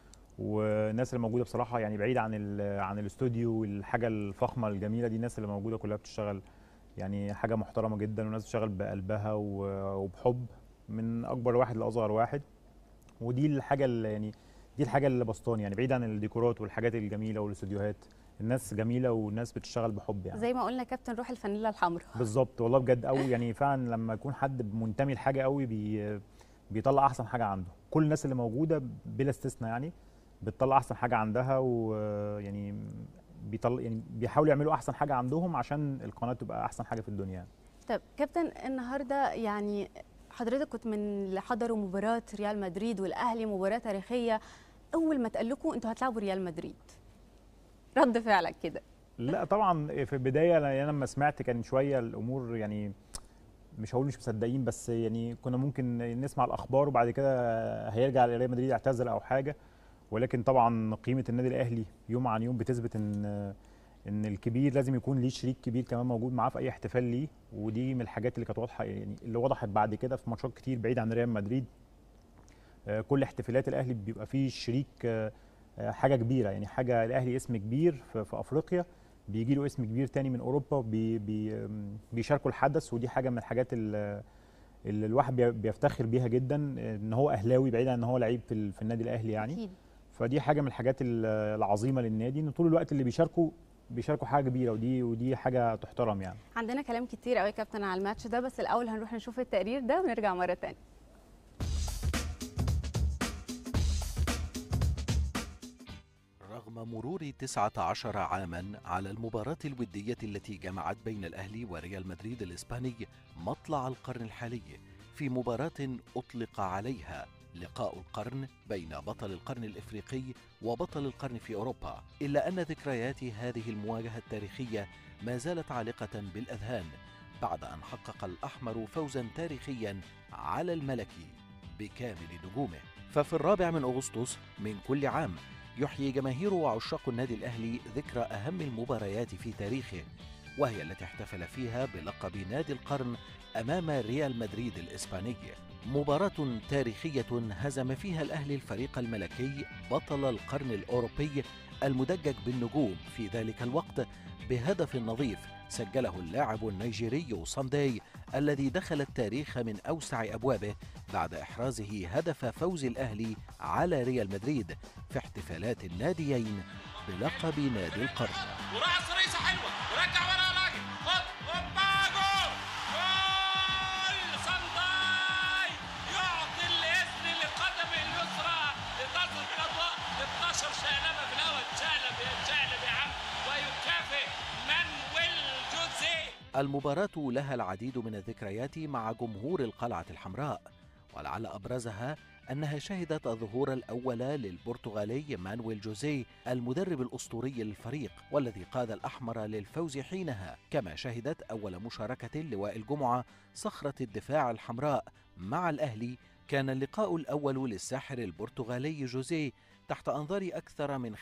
والناس اللي موجوده بصراحه يعني بعيد عن ال- عن الاستوديو والحاجه الفخمه الجميله دي الناس اللي موجوده كلها بتشتغل يعني حاجه محترمه جدا والناس بتشتغل بقلبها و- وبحب من اكبر واحد لاصغر واحد ودي الحاجه اللي يعني دي الحاجه اللي بسطاني يعني بعيد عن الديكورات والحاجات الجميله والاستوديوهات الناس جميله والناس بتشتغل بحب يعني زي ما قلنا كابتن روح الفانيلا الحمراء بالظبط والله بجد قوي يعني فعلا لما يكون حد منتمي لحاجه قوي بي بيطلع احسن حاجه عنده كل الناس اللي موجوده بلا استثناء يعني بتطلع احسن حاجه عندها ويعني بيطلع يعني بيحاولوا يعملوا احسن حاجه عندهم عشان القناه تبقى احسن حاجه في الدنيا يعني. طب كابتن النهارده يعني حضرتك كنت من اللي حضروا مباراه ريال مدريد والاهلي مباراه تاريخيه اول ما اتقال لكم انتوا هتلعبوا ريال مدريد رد فعلك كده لا طبعا في البدايه انا لما سمعت كان شويه الامور يعني مش هقول مش مصدقين بس يعني كنا ممكن نسمع الاخبار وبعد كده هيرجع ريال مدريد يعتزل او حاجه ولكن طبعا قيمه النادي الاهلي يوم عن يوم بتثبت ان ان الكبير لازم يكون ليه شريك كبير كمان موجود معاه في اي احتفال ليه ودي من الحاجات اللي كانت واضحه يعني اللي وضحت بعد كده في ماتشات كتير بعيد عن ريال مدريد آه، كل احتفالات الاهلي بيبقى فيه شريك آه، آه، حاجه كبيره يعني حاجه الاهلي اسم كبير في, في افريقيا بيجي له اسم كبير تاني من اوروبا بي بي آم، بيشاركوا الحدث ودي حاجه من الحاجات ال- اللي الواحد بي- بيفتخر بيها جدا ان هو اهلاوي بعيد عن ان هو لعيب في, ال- في النادي الاهلي يعني أكيد. فدي حاجه من الحاجات ال- العظيمه للنادي ان طول الوقت اللي بيشاركوا بيشاركوا حاجه كبيره ودي ودي حاجه تحترم يعني عندنا كلام كتير قوي يا كابتن على الماتش ده بس الاول هنروح نشوف التقرير ده ونرجع مره تانية رغم مرور 19 عاما على المباراة الودية التي جمعت بين الأهلي وريال مدريد الإسباني مطلع القرن الحالي في مباراة أطلق عليها لقاء القرن بين بطل القرن الإفريقي وبطل القرن في أوروبا إلا أن ذكريات هذه المواجهة التاريخية ما زالت عالقة بالأذهان بعد أن حقق الأحمر فوزا تاريخيا على الملكي بكامل نجومه ففي الرابع من أغسطس من كل عام يحيي جماهير وعشاق النادي الأهلي ذكرى أهم المباريات في تاريخه وهي التي احتفل فيها بلقب نادي القرن أمام ريال مدريد الإسباني مباراة تاريخية هزم فيها الأهلي الفريق الملكي بطل القرن الأوروبي المدجج بالنجوم في ذلك الوقت بهدف نظيف سجله اللاعب النيجيري سانداي الذي دخل التاريخ من أوسع أبوابه بعد إحرازه هدف فوز الأهلي على ريال مدريد في احتفالات الناديين بلقب نادي القرن وراح صريصه حلوه ورجع ورا راجل خد هوبا جول جول صنداي يعطي الاسم لقدم المباراة لها العديد من الذكريات مع جمهور القلعة الحمراء ولعل أبرزها أنها شهدت الظهور الأول للبرتغالي مانويل جوزيه المدرب الأسطوري للفريق والذي قاد الأحمر للفوز حينها كما شهدت أول مشاركة لوائل جمعة صخرة الدفاع الحمراء مع الأهلي كان اللقاء الأول للساحر البرتغالي جوزيه تحت أنظار أكثر من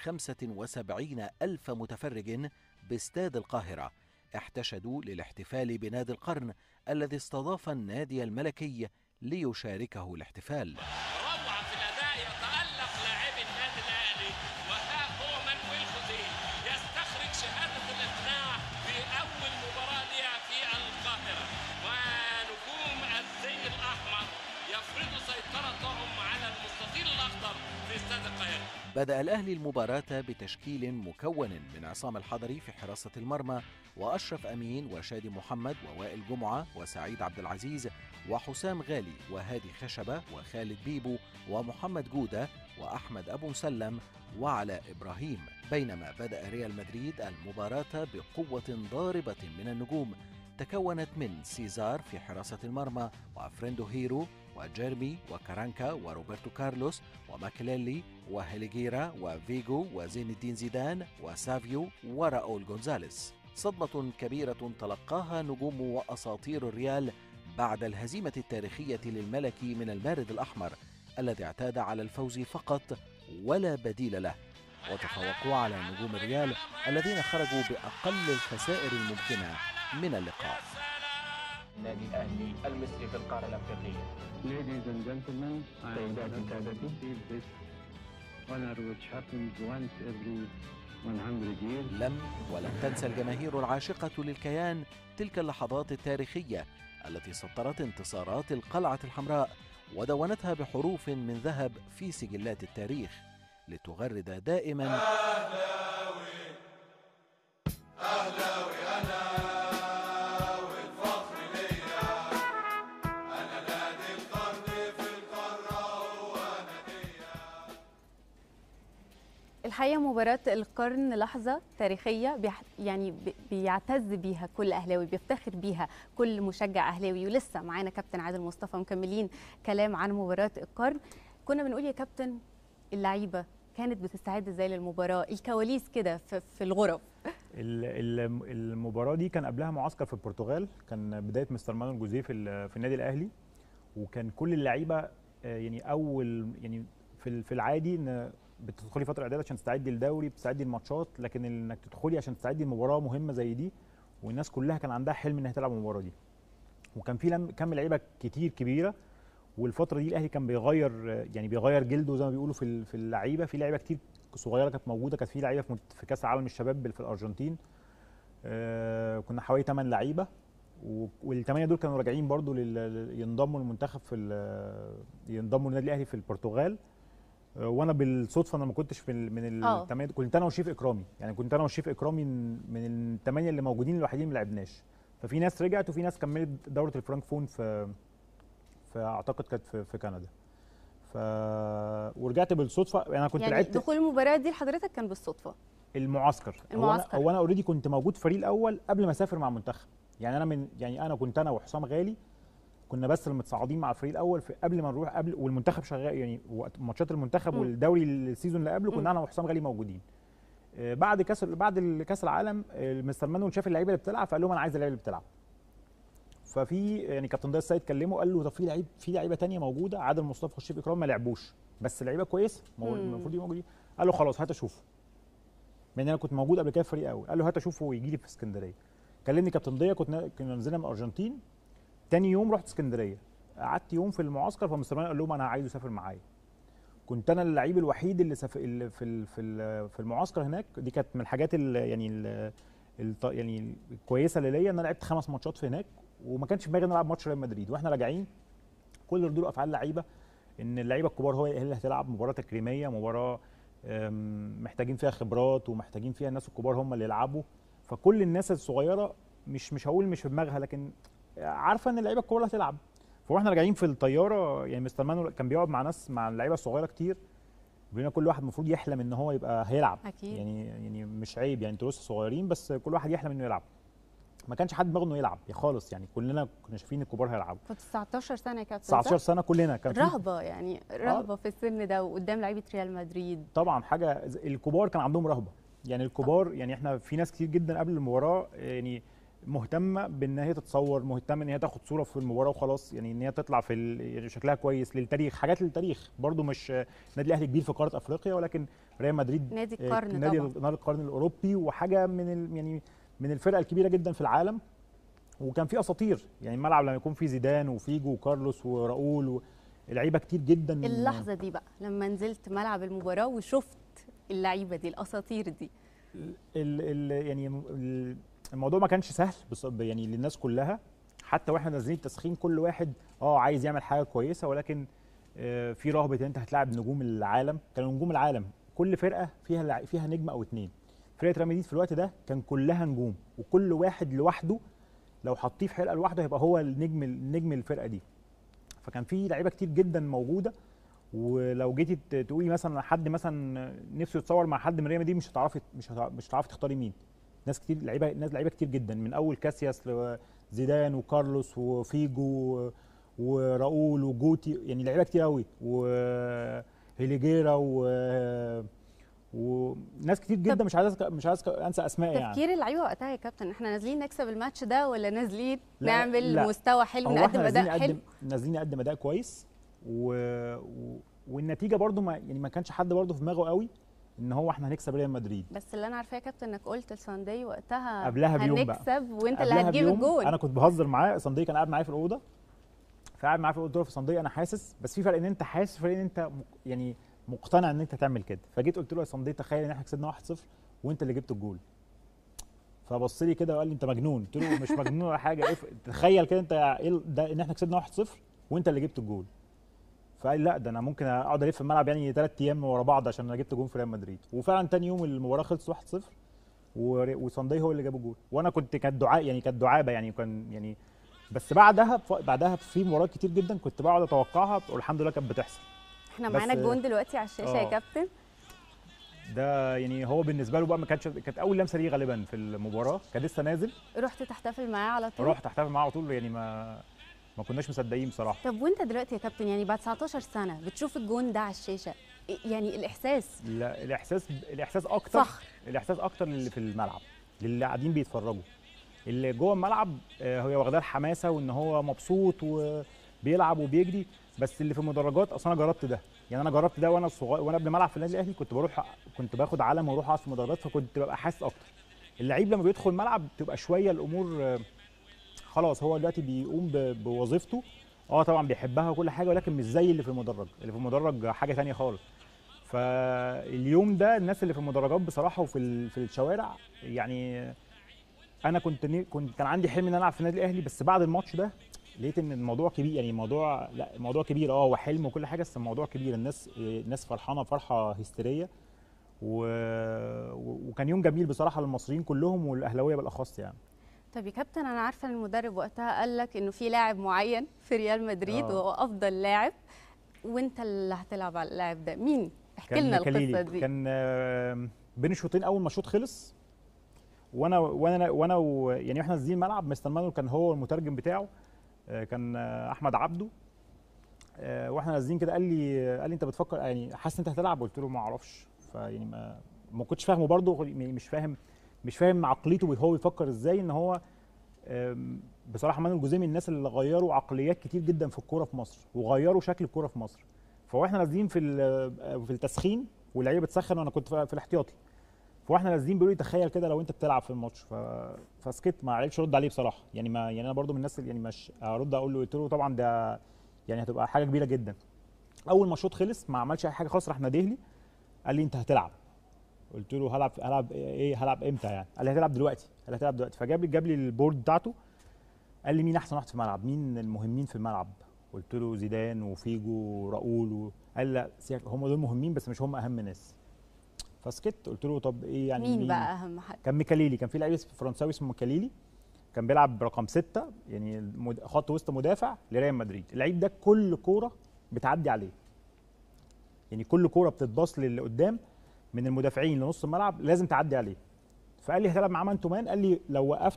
75 ألف متفرج باستاد القاهرة احتشدوا للاحتفال بنادي القرن الذي استضاف النادي الملكي ليشاركه الاحتفال روعة في الأداء يتألق لاعبي النادي الأهلي وها هو مانويل خوزيه يستخرج شهادة الإقناع في أول مباراة لها في القاهرة ونجوم الزي الأحمر يفرضوا سيطرتهم على المستطيل الأخضر في استاد القاهرة بدأ الأهلي المباراة بتشكيل مكون من عصام الحضري في حراسة المرمى وأشرف أمين وشادي محمد ووائل جمعة وسعيد عبد العزيز وحسام غالي وهادي خشبة وخالد بيبو ومحمد جودة وأحمد أبو مسلم وعلاء إبراهيم بينما بدأ ريال مدريد المباراة بقوة ضاربة من النجوم تكونت من سيزار في حراسة المرمى وفريندو هيرو وجيرمي وكارانكا وروبرتو كارلوس وماكليلي وهيليجيرا وفيجو وزين الدين زيدان وسافيو وراؤول جونزاليس صدمة كبيرة تلقاها نجوم وأساطير الريال بعد الهزيمة التاريخية للملكي من المارد الأحمر الذي اعتاد على الفوز فقط ولا بديل له وتفوقوا على نجوم الريال الذين خرجوا بأقل الخسائر الممكنة من اللقاء النادي الاهلي المصري في القاره الافريقيه. Ladies and gentlemen, I am honored to receive this honor which happens once every 100 years. لم ولن تنسى الجماهير العاشقة للكيان تلك اللحظات التاريخية التي سطرت انتصارات القلعة الحمراء ودونتها بحروف من ذهب في سجلات التاريخ لتغرد دائما أهلاوي أنا والفخر ليا أنا نادي القرن في القارة هو ناديا الحقيقه مباراه القرن لحظه تاريخيه بيح... يعني بي- بيعتز بيها كل اهلاوي بيفتخر بيها كل مشجع اهلاوي ولسه معانا كابتن عادل مصطفى مكملين كلام عن مباراه القرن كنا بنقول يا كابتن اللعيبه كانت بتستعد ازاي للمباراه الكواليس كده في, في الغرف ال- ال- المباراه دي كان قبلها معسكر في البرتغال كان بدايه مستر مانويل جوزيه في ال- في النادي الاهلي وكان كل اللعيبه آه، يعني اول يعني في ال- في العادي ان بتدخلي فتره اعداد عشان تستعدي للدوري بتستعدي الماتشات لكن انك تدخلي عشان تستعدي لمباراه مهمه زي دي والناس كلها كان عندها حلم انها تلعب المباراه دي وكان في لم- كم لعيبه كتير كبيره والفتره دي الاهلي كان بيغير يعني بيغير جلده زي ما بيقولوا في ال- في اللعيبه في لعيبه كتير صغيره كانت موجوده كانت في لعيبه في مت- في كاس العالم الشباب في الارجنتين آه، كنا حوالي 8 لعيبه والثمانيه دول كانوا راجعين برضو لل- لل- ينضموا للمنتخب في ال- ينضموا للنادي الاهلي في البرتغال آه، وانا بالصدفه انا ما كنتش في ال- من آه. الثمانيه كنت انا وشريف اكرامي يعني كنت انا وشريف اكرامي من الثمانيه اللي موجودين الوحيدين اللي ما لعبناش ففي ناس رجعت وفي ناس كملت دوره الفرانكفون في فاعتقد كانت في, في كندا ف ورجعت بالصدفه انا كنت يعني لعبت دخول المباراه دي لحضرتك كان بالصدفه المعسكر المعسكر. هو انا هو انا اوريدي كنت موجود فريق الاول قبل ما اسافر مع المنتخب يعني انا من يعني انا كنت انا وحسام غالي كنا بس المتصاعدين مع الفريق الاول في قبل ما نروح قبل والمنتخب شغال يعني وقت ماتشات المنتخب مم. والدوري السيزون اللي قبله مم. كنا انا وحسام غالي موجودين آه، بعد كاس بعد كاس العالم آه، مستر مانويل شاف اللعيبه اللي بتلعب فقال لهم انا عايز اللعيبه اللي بتلعب ففي يعني كابتن ضياء السيد كلمه قال له طب في لعيب في لعيبه تانية موجوده عادل مصطفى وشريف اكرام ما لعبوش بس لعيبه كويسه ما هو مم. المفروض يبقوا موجودين قال له خلاص هات اشوفه لان انا كنت موجود قبل كده في فريق اول قال له هات اشوفه ويجي لي في اسكندريه كلمني كابتن ضياء كنا كنا نزلنا من الارجنتين تاني يوم رحت اسكندريه قعدت يوم في المعسكر فمستر مانويل قال لهم انا عايزه يسافر معايا كنت انا اللعيب الوحيد اللي سف... اللي في ال- في ال- في المعسكر هناك دي كانت من الحاجات ال... يعني ال... الط- يعني الكويسه اللي ليا ان انا لعبت خمس ماتشات في هناك وما كانش في دماغي ان أنا العب ماتش ريال مدريد واحنا راجعين كل ردود افعال لعيبه ان اللعيبه الكبار هو هي اللي هتلعب مباراه تكريميه مباراه أم، محتاجين فيها خبرات ومحتاجين فيها الناس الكبار هم اللي يلعبوا فكل الناس الصغيره مش مش هقول مش في دماغها لكن عارفه ان اللعيبه الكبار اللي هتلعب فاحنا راجعين في الطياره يعني مستر مانويل كان بيقعد مع ناس مع اللعيبه الصغيره كتير بيقول لنا كل واحد المفروض يحلم ان هو يبقى هيلعب أكيد. يعني يعني مش عيب يعني انتوا لسه صغيرين بس كل واحد يحلم انه يلعب ما كانش حد دماغه انه يلعب يا خالص يعني كلنا كنا شايفين الكبار هيلعبوا كنت 19 سنه يا كابتن 19 صح؟ سنه كلنا كان في رهبه يعني رهبه في السن ده وقدام لعيبه ريال مدريد طبعا حاجه ز- الكبار كان عندهم رهبه يعني الكبار يعني احنا في ناس كتير جدا قبل المباراه يعني مهتمه بان هي تتصور مهتمه ان هي تاخد صوره في المباراه وخلاص يعني ان هي تطلع في ال- يعني شكلها كويس للتاريخ حاجات للتاريخ برضو مش النادي الاهلي كبير في قاره افريقيا ولكن ريال مدريد نادي آه، القرن نادي طبعاً. نادي القرن الاوروبي وحاجه من ال يعني من الفرق الكبيره جدا في العالم وكان في اساطير يعني الملعب لما يكون فيه زيدان وفيجو وكارلوس وراؤول لعيبه كتير جدا اللحظه دي بقى لما نزلت ملعب المباراه وشفت اللعيبه دي الاساطير دي ال ال يعني ال- الموضوع ما كانش سهل بص يعني للناس كلها حتى واحنا نازلين التسخين كل واحد اه عايز يعمل حاجه كويسه ولكن آه، في رهبه ان انت هتلاعب نجوم العالم كانوا نجوم العالم كل فرقه فيها لع- فيها نجم او اتنين فرقه ريال مدريد في الوقت ده كان كلها نجوم وكل واحد لوحده لو حطيه في حلقه لوحده هيبقى هو النجم النجم الفرقه دي فكان في لعيبه كتير جدا موجوده ولو جيتي ت- تقولي مثلا حد مثلا نفسه يتصور مع حد من ريال مدريد مش هتعرفي مش هتع- مش هتعرفي تختاري مين ناس كتير لعيبه ناس لعيبه كتير جدا من اول كاسياس زيدان وكارلوس وفيجو وراؤول وجوتي يعني لعيبه كتير قوي وهيليجيرا و وناس كتير جدا مش عايز أذك- مش عايز انسى اسماء يعني تفكير اللعيبه وقتها يا كابتن احنا نازلين نكسب الماتش ده ولا نازلين لا، نعمل لا. مستوى حلو هو نقدم احنا نازلين اداء حلو نقدم نازلين نقدم اداء كويس و... و... والنتيجه برضو ما يعني ما كانش حد برضو في دماغه قوي ان هو احنا هنكسب ريال مدريد بس اللي انا عارفاه يا كابتن انك قلت لساندي وقتها قبلها بيوم بقى هنكسب وانت اللي قبلها هتجيب بيوم الجول انا كنت بهزر معاه صندي كان قاعد معايا في الاوضه فقاعد معايا في الاوضه قلت له في صندي انا حاسس بس في فرق ان انت حاسس فرق ان انت مق- يعني مقتنع ان انت تعمل كده فجيت قلت له يا صندي تخيل ان احنا كسبنا 1-0 وانت اللي جبت الجول فبص لي كده وقال لي انت مجنون قلت له مش مجنون ولا حاجه إيه ف- تخيل كده انت ايه ال- ده ان احنا كسبنا 1-0 وانت اللي جبت الجول فقال لي لا ده انا ممكن اقعد الف في الملعب يعني ثلاث ايام ورا بعض عشان انا جبت جول في ريال مدريد وفعلا تاني يوم المباراه خلصت 1-0 ور- وصندي هو اللي جاب الجول وانا كنت كانت دعاء يعني كانت دعابه يعني كان يعني بس بعدها ف- بعدها في مباريات كتير جدا كنت بقعد اتوقعها والحمد لله كانت بتحصل احنا بس- معانا الجون دلوقتي على الشاشه يا آه. كابتن ده يعني هو بالنسبه له بقى ما كانتش كانت اول لمسه ليه غالبا في المباراه كان لسه نازل رحت تحتفل معاه على طول رحت احتفل معاه على طول يعني ما ما كناش مصدقين بصراحه طب وانت دلوقتي يا كابتن يعني بعد 19 سنه بتشوف الجون ده على الشاشه إيه- يعني الاحساس لا الاحساس الاحساس اكتر فخر. الاحساس اكتر للي في الملعب للي قاعدين بيتفرجوا اللي جوه الملعب آه، هي واخداه الحماسه وان هو مبسوط وبيلعب وبيجري بس اللي في المدرجات اصلا انا جربت ده يعني انا جربت ده وانا صغير وانا قبل ما العب في النادي الاهلي كنت بروح كنت باخد علم واروح اقعد في المدرجات فكنت ببقى حاسس اكتر اللعيب لما بيدخل الملعب بتبقى شويه الامور آه، خلاص هو دلوقتي بيقوم ب- بوظيفته اه طبعا بيحبها وكل حاجه ولكن مش زي اللي في المدرج اللي في المدرج حاجه تانية خالص فاليوم ده الناس اللي في المدرجات بصراحه وفي ال- في الشوارع يعني انا كنت ني- كنت كان عندي حلم ان انا العب في النادي الاهلي بس بعد الماتش ده لقيت ان الموضوع كبير يعني الموضوع لا الموضوع كبير اه هو حلم وكل حاجه بس الموضوع كبير الناس الناس فرحانه فرحه هستيريه و... و- وكان يوم جميل بصراحه للمصريين كلهم والاهلاويه بالاخص يعني طب يا كابتن انا عارفه ان المدرب وقتها قال لك انه في لاعب معين في ريال مدريد آه. وهو افضل لاعب وانت اللي هتلعب على اللاعب ده مين احكي لنا كان القصه كليلي. دي كان آه، بين الشوطين اول ما الشوط خلص وانا وانا وانا و- يعني واحنا نازلين الملعب مستر مانويل كان هو المترجم بتاعه آه، كان آه، احمد عبده آه، واحنا نازلين كده قال لي قال لي انت بتفكر يعني حاسس انت هتلعب قلت له ما اعرفش فيعني ما ما كنتش فاهمه برضه يعني مش فاهم مش فاهم عقليته هو بيفكر ازاي ان هو آم، بصراحه مانويل جوزيه من الناس اللي غيروا عقليات كتير جدا في الكوره في مصر وغيروا شكل الكوره في مصر فواحنا نازلين في ال- في التسخين واللعيبه بتسخن وانا كنت في في الاحتياطي فواحنا نازلين بيقولوا لي تخيل كده لو انت بتلعب في الماتش ف... فسكت ما عرفتش ارد عليه بصراحه يعني ما يعني انا برضو من الناس اللي يعني مش ارد اقول له قلت له طبعا ده يعني هتبقى حاجه كبيره جدا اول ما الشوط خلص ما عملش اي حاجه خالص راح ناديه لي قال لي انت هتلعب قلت له هلعب هلعب ايه هلعب امتى يعني قال لي هتلعب دلوقتي قال لي هتلعب دلوقتي فجاب لي جاب لي البورد بتاعته قال لي مين احسن واحد في الملعب مين المهمين في الملعب قلت له زيدان وفيجو وراؤول و... قال لا سيبك، هم دول مهمين بس مش هم اهم ناس فسكت قلت له طب ايه يعني مين بقى اهم حد كان ميكاليلي كان في لعيب اسمه- فرنساوي اسمه ميكاليلي كان بيلعب رقم ستة يعني المد- خط وسط مدافع لريال مدريد اللعيب ده كل كوره بتعدي عليه يعني كل كوره بتتباص للي قدام من المدافعين لنص الملعب لازم تعدي عليه فقال لي هتلعب معاه مان تو مان قال لي لو وقفته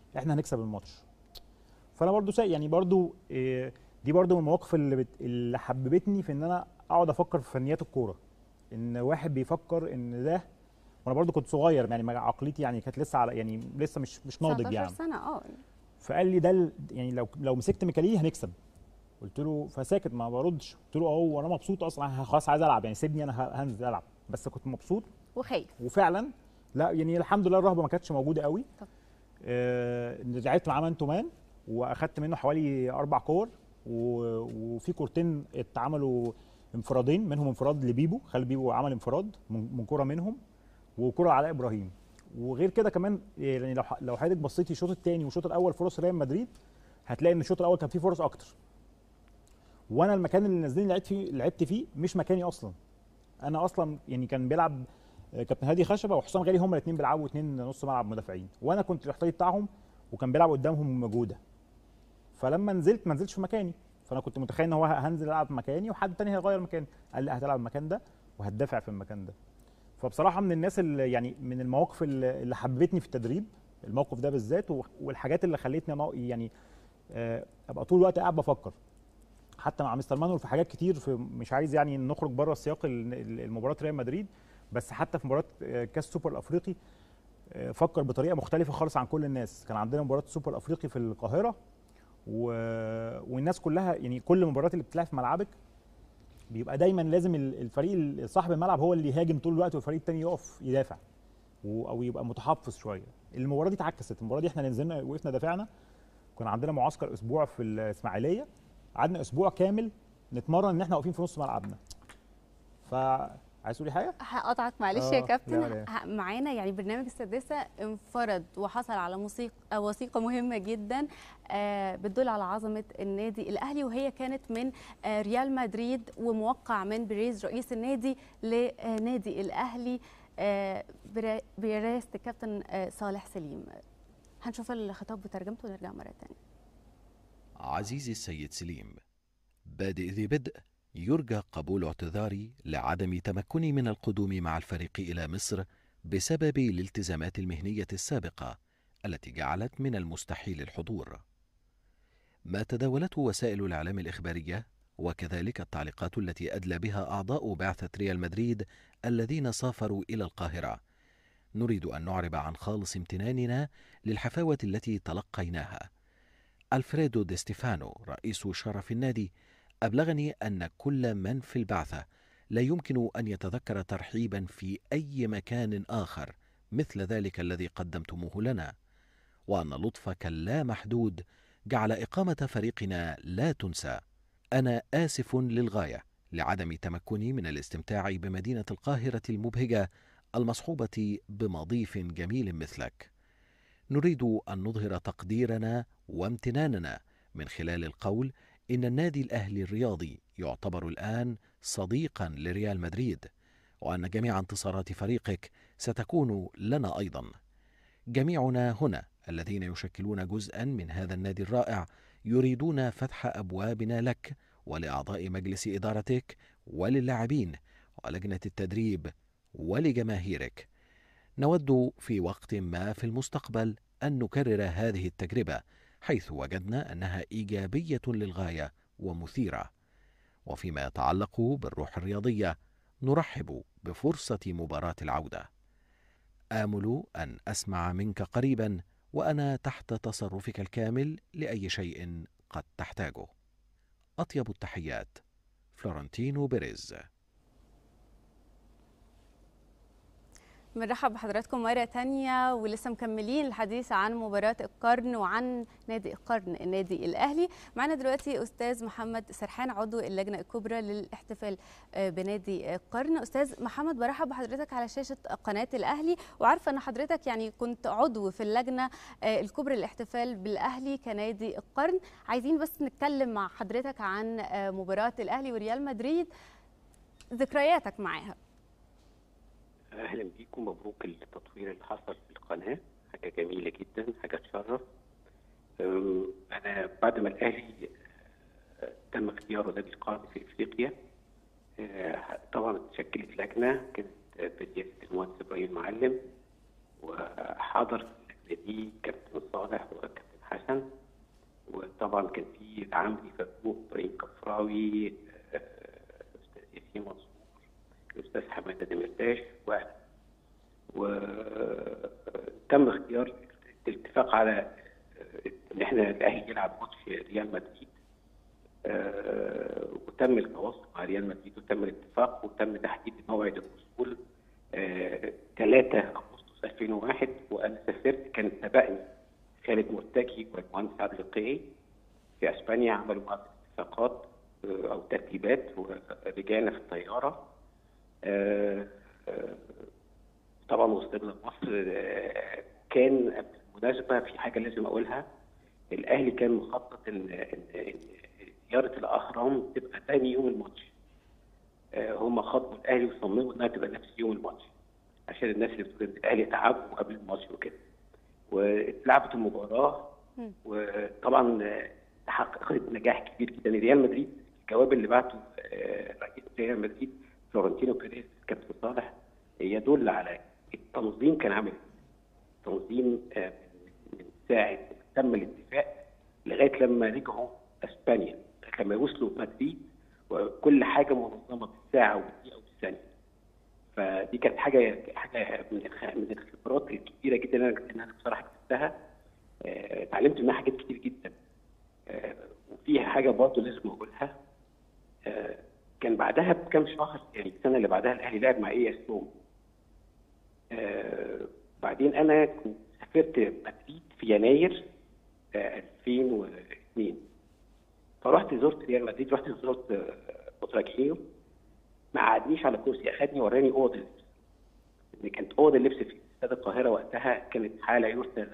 احنا هنكسب الماتش فانا برضو سا يعني برضو إيه دي برضو من المواقف اللي بت... اللي حببتني في ان انا اقعد افكر في فنيات الكوره ان واحد بيفكر ان ده وانا برضو كنت صغير يعني ما- عقليتي يعني كانت لسه على يعني لسه مش مش ناضج 19 يعني سنه اه فقال لي ده ال- يعني لو لو مسكت ميكاليه هنكسب قلت له فساكت ما بردش قلت له اه وانا مبسوط اصلا خلاص عايز العب يعني سيبني انا ه- هنزل العب بس كنت مبسوط وخايف وفعلا لا يعني الحمد لله الرهبه ما كانتش موجوده قوي آه لعبت معاه مان تو مان واخدت منه حوالي اربع كور و- وفي كورتين اتعملوا انفرادين منهم انفراد لبيبو خالد بيبو عمل انفراد من من كوره منهم وكوره علاء ابراهيم وغير كده كمان يعني لو ح- لو حضرتك بصيتي الشوط الثاني والشوط الاول فرص ريال مدريد هتلاقي ان الشوط الاول كان فيه فرص اكتر وانا المكان اللي نازلين لعبت فيه لعبت فيه مش مكاني اصلا انا اصلا يعني كان بيلعب آه، كابتن هادي خشبه وحسام غالي هما الاثنين بيلعبوا اثنين نص ملعب مدافعين وانا كنت الاحتياطي بتاعهم وكان بيلعب قدامهم مجوده فلما نزلت ما نزلتش في مكاني فانا كنت متخيل ان هو هنزل العب مكاني وحد تاني هيغير مكاني قال لا هتلعب المكان ده وهتدافع في المكان ده فبصراحه من الناس اللي يعني من المواقف اللي اللي حببتني في التدريب الموقف ده بالذات و- والحاجات اللي خلتني أنا يعني آه، ابقى طول الوقت قاعد بفكر حتى مع مستر مانويل في حاجات كتير في مش عايز يعني نخرج بره سياق ال- ال- المباراه ريال مدريد بس حتى في مباراه آه، كاس السوبر الافريقي آه، فكر بطريقه مختلفه خالص عن كل الناس كان عندنا مباراه السوبر الافريقي في القاهره و... والناس كلها يعني كل المباريات اللي بتلعب في ملعبك بيبقى دايما لازم ال- الفريق ال- صاحب الملعب هو اللي يهاجم طول الوقت والفريق التاني يقف يدافع و... او يبقى متحفظ شويه المباراه دي اتعكست المباراه دي احنا نزلنا وقفنا دافعنا كان عندنا معسكر اسبوع في الاسماعيليه قعدنا اسبوع كامل نتمرن ان احنا واقفين في نص ملعبنا فعايز تقولي حاجه هقطعك معلش آه، يا كابتن لا، لا. ه- معانا يعني برنامج السادسه انفرد وحصل على موسيقى وثيقه مهمه جدا آه، بتدل على عظمه النادي الاهلي وهي كانت من آه، ريال مدريد وموقع من بريز رئيس النادي لنادي الاهلي آه، برا- برئاسه الكابتن آه، صالح سليم هنشوف الخطاب بترجمته ونرجع مره ثانيه عزيزي السيد سليم بادئ ذي بدء يرجى قبول اعتذاري لعدم تمكني من القدوم مع الفريق إلى مصر بسبب الالتزامات المهنية السابقة التي جعلت من المستحيل الحضور. ما تداولته وسائل الإعلام الإخبارية وكذلك التعليقات التي أدلى بها أعضاء بعثة ريال مدريد الذين سافروا إلى القاهرة. نريد أن نعرب عن خالص امتناننا للحفاوة التي تلقيناها. ألفريدو دي ستيفانو رئيس شرف النادي أبلغني أن كل من في البعثة لا يمكن أن يتذكر ترحيبا في أي مكان آخر مثل ذلك الذي قدمتموه لنا وأن لطفك اللامحدود جعل إقامة فريقنا لا تنسى أنا آسف للغاية لعدم تمكني من الاستمتاع بمدينة القاهرة المبهجة المصحوبة بمضيف جميل مثلك نريد أن نظهر تقديرنا وامتناننا من خلال القول إن النادي الأهلي الرياضي يعتبر الآن صديقا لريال مدريد وأن جميع انتصارات فريقك ستكون لنا أيضا جميعنا هنا الذين يشكلون جزءا من هذا النادي الرائع يريدون فتح أبوابنا لك ولأعضاء مجلس إدارتك وللاعبين ولجنة التدريب ولجماهيرك نود في وقت ما في المستقبل أن نكرر هذه التجربة حيث وجدنا أنها إيجابية للغاية ومثيرة وفيما يتعلق بالروح الرياضية نرحب بفرصة مباراة العودة آمل أن أسمع منك قريبا وأنا تحت تصرفك الكامل لأي شيء قد تحتاجه أطيب التحيات فلورنتينو بيريز بنرحب بحضراتكم مرة تانية ولسه مكملين الحديث عن مباراة القرن وعن نادي القرن النادي الأهلي معنا دلوقتي أستاذ محمد سرحان عضو اللجنة الكبرى للاحتفال آه، بنادي القرن أستاذ محمد برحب بحضرتك على شاشة قناة الأهلي وعارفة أن حضرتك يعني كنت عضو في اللجنة آه، الكبرى للاحتفال بالأهلي كنادي القرن عايزين بس نتكلم مع حضرتك عن آه، مباراة الأهلي وريال مدريد ذكرياتك معاها اهلا بيكم مبروك التطوير اللي حصل في القناه حاجه جميله جدا حاجه تشرف أم، انا بعد ما الاهلي آه، تم اختياره نادي القرن في افريقيا آه، طبعا اتشكلت لجنه كانت برئاسه المهندس ابراهيم معلم وحضر دي كابتن صالح وكابتن حسن وطبعا كان في عمري فتوح ابراهيم كفراوي آه، الاستاذ ياسين منصور الاستاذ حماده دمرداش وانا وتم اختيار الاتفاق على آه، ان احنا الاهلي يلعب ماتش ريال مدريد آه، وتم التواصل مع ريال مدريد وتم الاتفاق وتم تحديد موعد الوصول 3 اغسطس 2001 وانا سافرت كان سبقني خالد مرتجي والمهندس عادل القيعي في اسبانيا عملوا بعض الاتفاقات آه، او ترتيبات ورجعنا في الطياره آه، آه، طبعا وصلنا مصر آه، كان بالمناسبه في حاجه لازم اقولها الاهلي كان مخطط ان ان إن زياره الاهرام تبقى ثاني يوم الماتش آه، هم خاطبوا الاهلي وصمموا انها تبقى نفس يوم الماتش عشان الناس اللي بتقول ان الاهلي تعبوا قبل الماتش وكده واتلعبت المباراه وطبعا آه، حققت نجاح كبير جدا ريال مدريد الجواب اللي بعته آه، رئيس ريال مدريد فلورنتينو بيريز كابتن صالح يدل على التنظيم كان عامل إيه. تنظيم آه، من ساعه ما تم الاتفاق لغايه لما رجعوا اسبانيا لغايه لما وصلوا مدريد وكل حاجه منظمه بالساعه وبالدقيقه وبالثانيه فدي كانت حاجه حاجه من الخ- من الخبرات الكبيره جدا اللي انا اللي انا بصراحه اكتسبتها آه، اتعلمت منها حاجات كتير جدا آه، وفيها حاجه برضه لازم اقولها آه، كان بعدها بكام شهر يعني السنه اللي بعدها الاهلي لعب مع اي اس روم آه، بعدين انا كنت سافرت مدريد في يناير آه، 2002 فرحت زرت ريال مدريد رحت زرت آه، بوتراكينيو ما قعدنيش على كرسي اخدني وراني اوضه اللبس ان كانت اوضه اللبس في استاد القاهره وقتها كانت حاله يرثى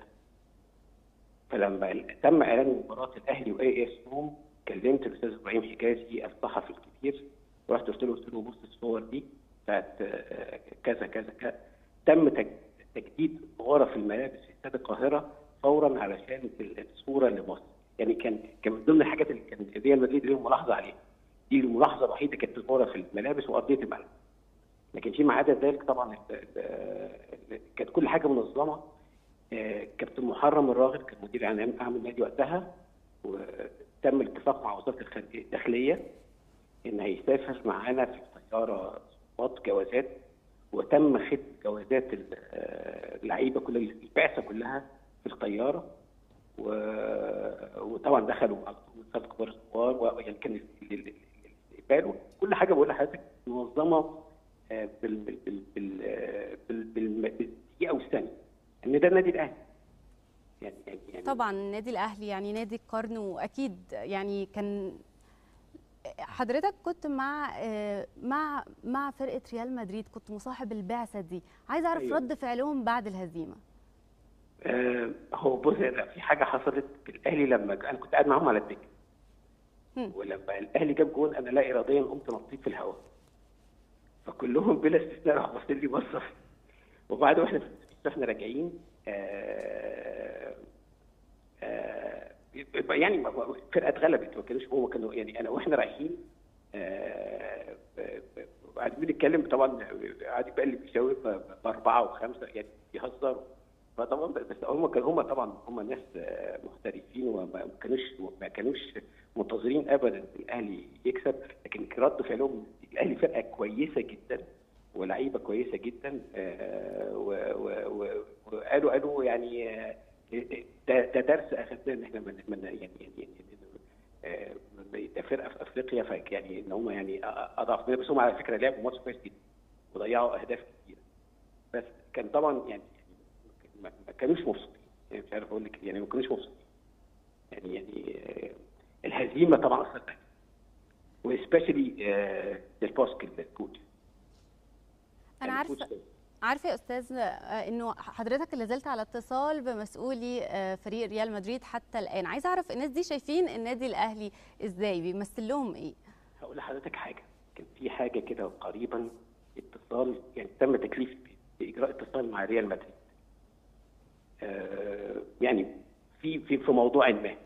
فلما تم اعلان مباراه الاهلي واي اس روم كلمت الاستاذ ابراهيم حجازي الصحفي الكبير ورحت قلت له قلت له بص الصور دي بتاعت آه، كذا كذا كذا تم تج- تجديد غرف الملابس في استاد القاهره فورا علشان الصوره لمصر يعني كان كان من ضمن الحاجات اللي كان ريال مدريد ليهم ملاحظه عليها دي الملاحظه الوحيده كانت غرف الملابس وارضيه الملعب لكن فيما عدا ذلك طبعا ال- ال- كانت كل حاجه منظمه آه، كابتن محرم الراغب كان مدير اعلام اعمال النادي وقتها وتم الاتفاق مع وزاره الخارجيه الداخليه ان هيسافر معانا في الطياره ضباط جوازات وتم ختم جوازات ال- آه، اللعيبه كل البعثه كلها في الطياره و... وطبعا دخلوا على طول ثلاث كبار الثوار ويعني كان ال- ال- ال- الاستقبال كل حاجه بقول لحضرتك منظمه آه، بال بال بال بال آه، بال- بال- بالدقيقه والثانيه ان ده النادي الاهلي يعني يعني يعني طبعا النادي الاهلي يعني نادي القرن واكيد يعني كان حضرتك كنت مع آه، مع مع فرقه ريال مدريد كنت مصاحب البعثه دي عايز اعرف أيوة. رد فعلهم بعد الهزيمه آه، هو بص لا في حاجه حصلت الاهلي لما انا كنت قاعد معاهم على الدكه ولما الاهلي جاب جون انا لا اراديا قمت نطيت في الهواء فكلهم بلا استثناء راحوا باصين لي بصه وبعد واحنا في الاتوبيس واحنا راجعين آه، آه، يبقى يعني ما- ما- الفرقه اتغلبت ما كانوش هم كانوا يعني انا واحنا رايحين آه، ب- ب- قاعدين بنتكلم طبعا قاعد يبقى اللي بيشاور ب- باربعه وخمسه يعني بيهزروا فطبعا بس هم كانوا هم طبعا هم ناس آه، محترفين وما كانوش ما كانوش منتظرين ابدا الاهلي يكسب لكن رد فعلهم الاهلي فرقه كويسه جدا ولعيبه كويسه جدا آه، و- و- و- وقالوا قالوا يعني آه، ده ده درس اخذناه ان احنا من من يعني يعني يعني آه، ده فرقه في افريقيا فك- يعني ان هم يعني اضعف مننا بس هم على فكره لعبوا ماتش كويس جدا وضيعوا اهداف كتير بس كان طبعا يعني ما ما كانوش مبسوطين يعني مش عارف اقول لك يعني ما كانوش مبسوطين يعني يعني آه، الهزيمه طبعا اثرت عليهم وسبيشالي ديل بوسك الكوتش انا عارفه عارفه يا استاذ آه، انه حضرتك اللي زلت على اتصال بمسؤولي آه، فريق ريال مدريد حتى الان عايزه اعرف الناس دي شايفين النادي الاهلي ازاي بيمثل لهم ايه هقول لحضرتك حاجه كان في حاجه كده قريبا اتصال يعني تم تكليف باجراء اتصال مع ريال مدريد آه، يعني في في في موضوع ما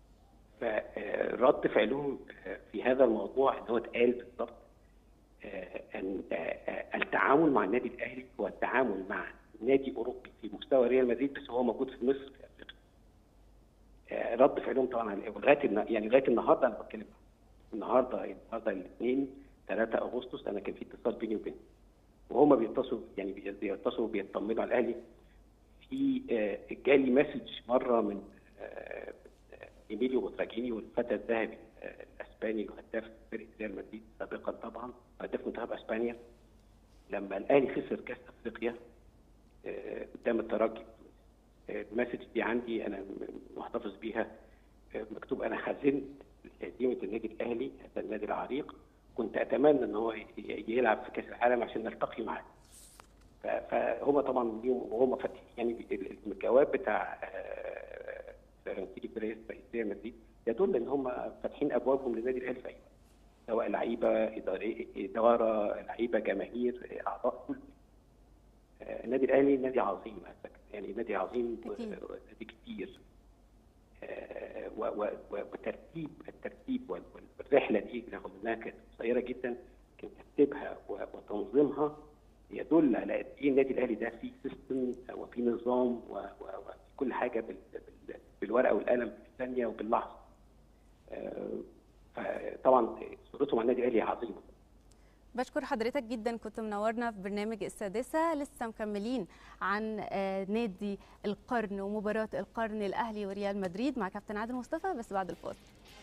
فرد فعلهم آه، في هذا الموضوع ان هو اتقال بالضبط آه، ان آه، آه، التعامل مع النادي الاهلي هو التعامل مع نادي اوروبي في مستوى ريال مدريد بس هو موجود في مصر في افريقيا آه، رد فعلهم طبعا على لغايه النا- يعني لغايه النهارده انا بتكلم النهارده النهارده الاثنين 3 اغسطس انا كان في اتصال بيني وبينهم وهما بيتصلوا يعني بي- بيتصلوا بيطمنوا على الاهلي في آه، جالي مسج مره من آه، ايميليو بوتراجيني والفتى الذهبي آه، الاسباني وهداف فرقه ريال مدريد سابقا طبعا هداف منتخب اسبانيا لما الاهلي خسر كاس افريقيا آه، قدام الترجي آه، المسج دي عندي انا م- محتفظ بيها آه، مكتوب انا حزنت هزيمه النادي الاهلي هذا النادي العريق كنت اتمنى ان هو ي- يلعب في كاس العالم عشان نلتقي معاه ف- فهم طبعا ليهم وهم فاتحين يعني ال- الجواب بتاع آه، فلورنتينو بيريز رئيس ريال مدريد يدل ان هم فاتحين ابوابهم للنادي الاهلي في اي وقت سواء لعيبه اداريه اداره لعيبه جماهير اعضاء كل آه، النادي الاهلي نادي عظيم على فكرة. يعني نادي عظيم و- أكيد. نادي كبير آه، و- و- و- وترتيب الترتيب وال- وال- والرحله دي رغم انها كانت قصيره جدا كان ترتيبها و- وتنظيمها يدل على قد ايه النادي الاهلي ده فيه سيستم وفيه نظام و- و- وفي كل حاجه بال- بال- بالورقه والقلم في الثانيه وباللحظه. آه، فطبعا صورتهم على النادي الاهلي عظيمه. بشكر حضرتك جدا كنت منورنا في برنامج السادسة لسه مكملين عن آه، نادي القرن ومباراة القرن الأهلي وريال مدريد مع كابتن عادل مصطفى بس بعد الفاصل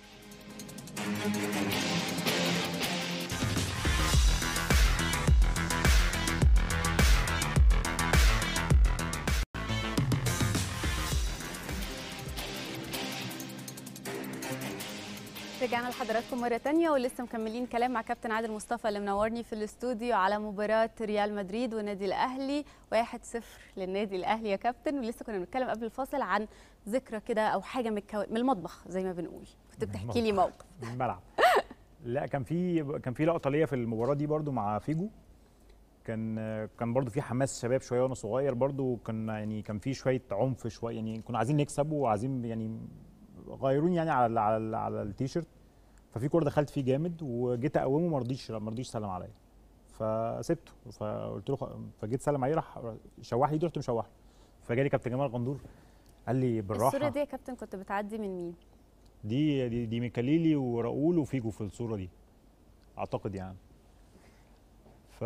رجعنا لحضراتكم مرة تانية ولسه مكملين كلام مع كابتن عادل مصطفى اللي منورني في الاستوديو على مباراة ريال مدريد والنادي الأهلي 1-0 للنادي الأهلي يا كابتن ولسه كنا بنتكلم قبل الفاصل عن ذكرى كده أو حاجة من, الكو... من المطبخ زي ما بنقول كنت بتحكي لي موقف من الملعب لا كان في كان في لقطه ليا في المباراه دي برضو مع فيجو كان كان برضو في حماس شباب شويه وانا صغير برضو كان يعني كان في شويه عنف شويه يعني كنا عايزين نكسب وعايزين يعني غيروني يعني على على على التيشيرت ففي كوره دخلت فيه جامد وجيت اقومه ما رضيش ما رضيش سلم عليا فسبته فقلت له خ- فجيت سلم عليه راح شوح لي ايده رحت مشوح له. فجالي كابتن جمال غندور قال لي بالراحه الصورة دي يا كابتن كنت بتعدي من مين؟ دي دي, دي ميكاليلي وراؤول وفيجو في الصوره دي اعتقد يعني ف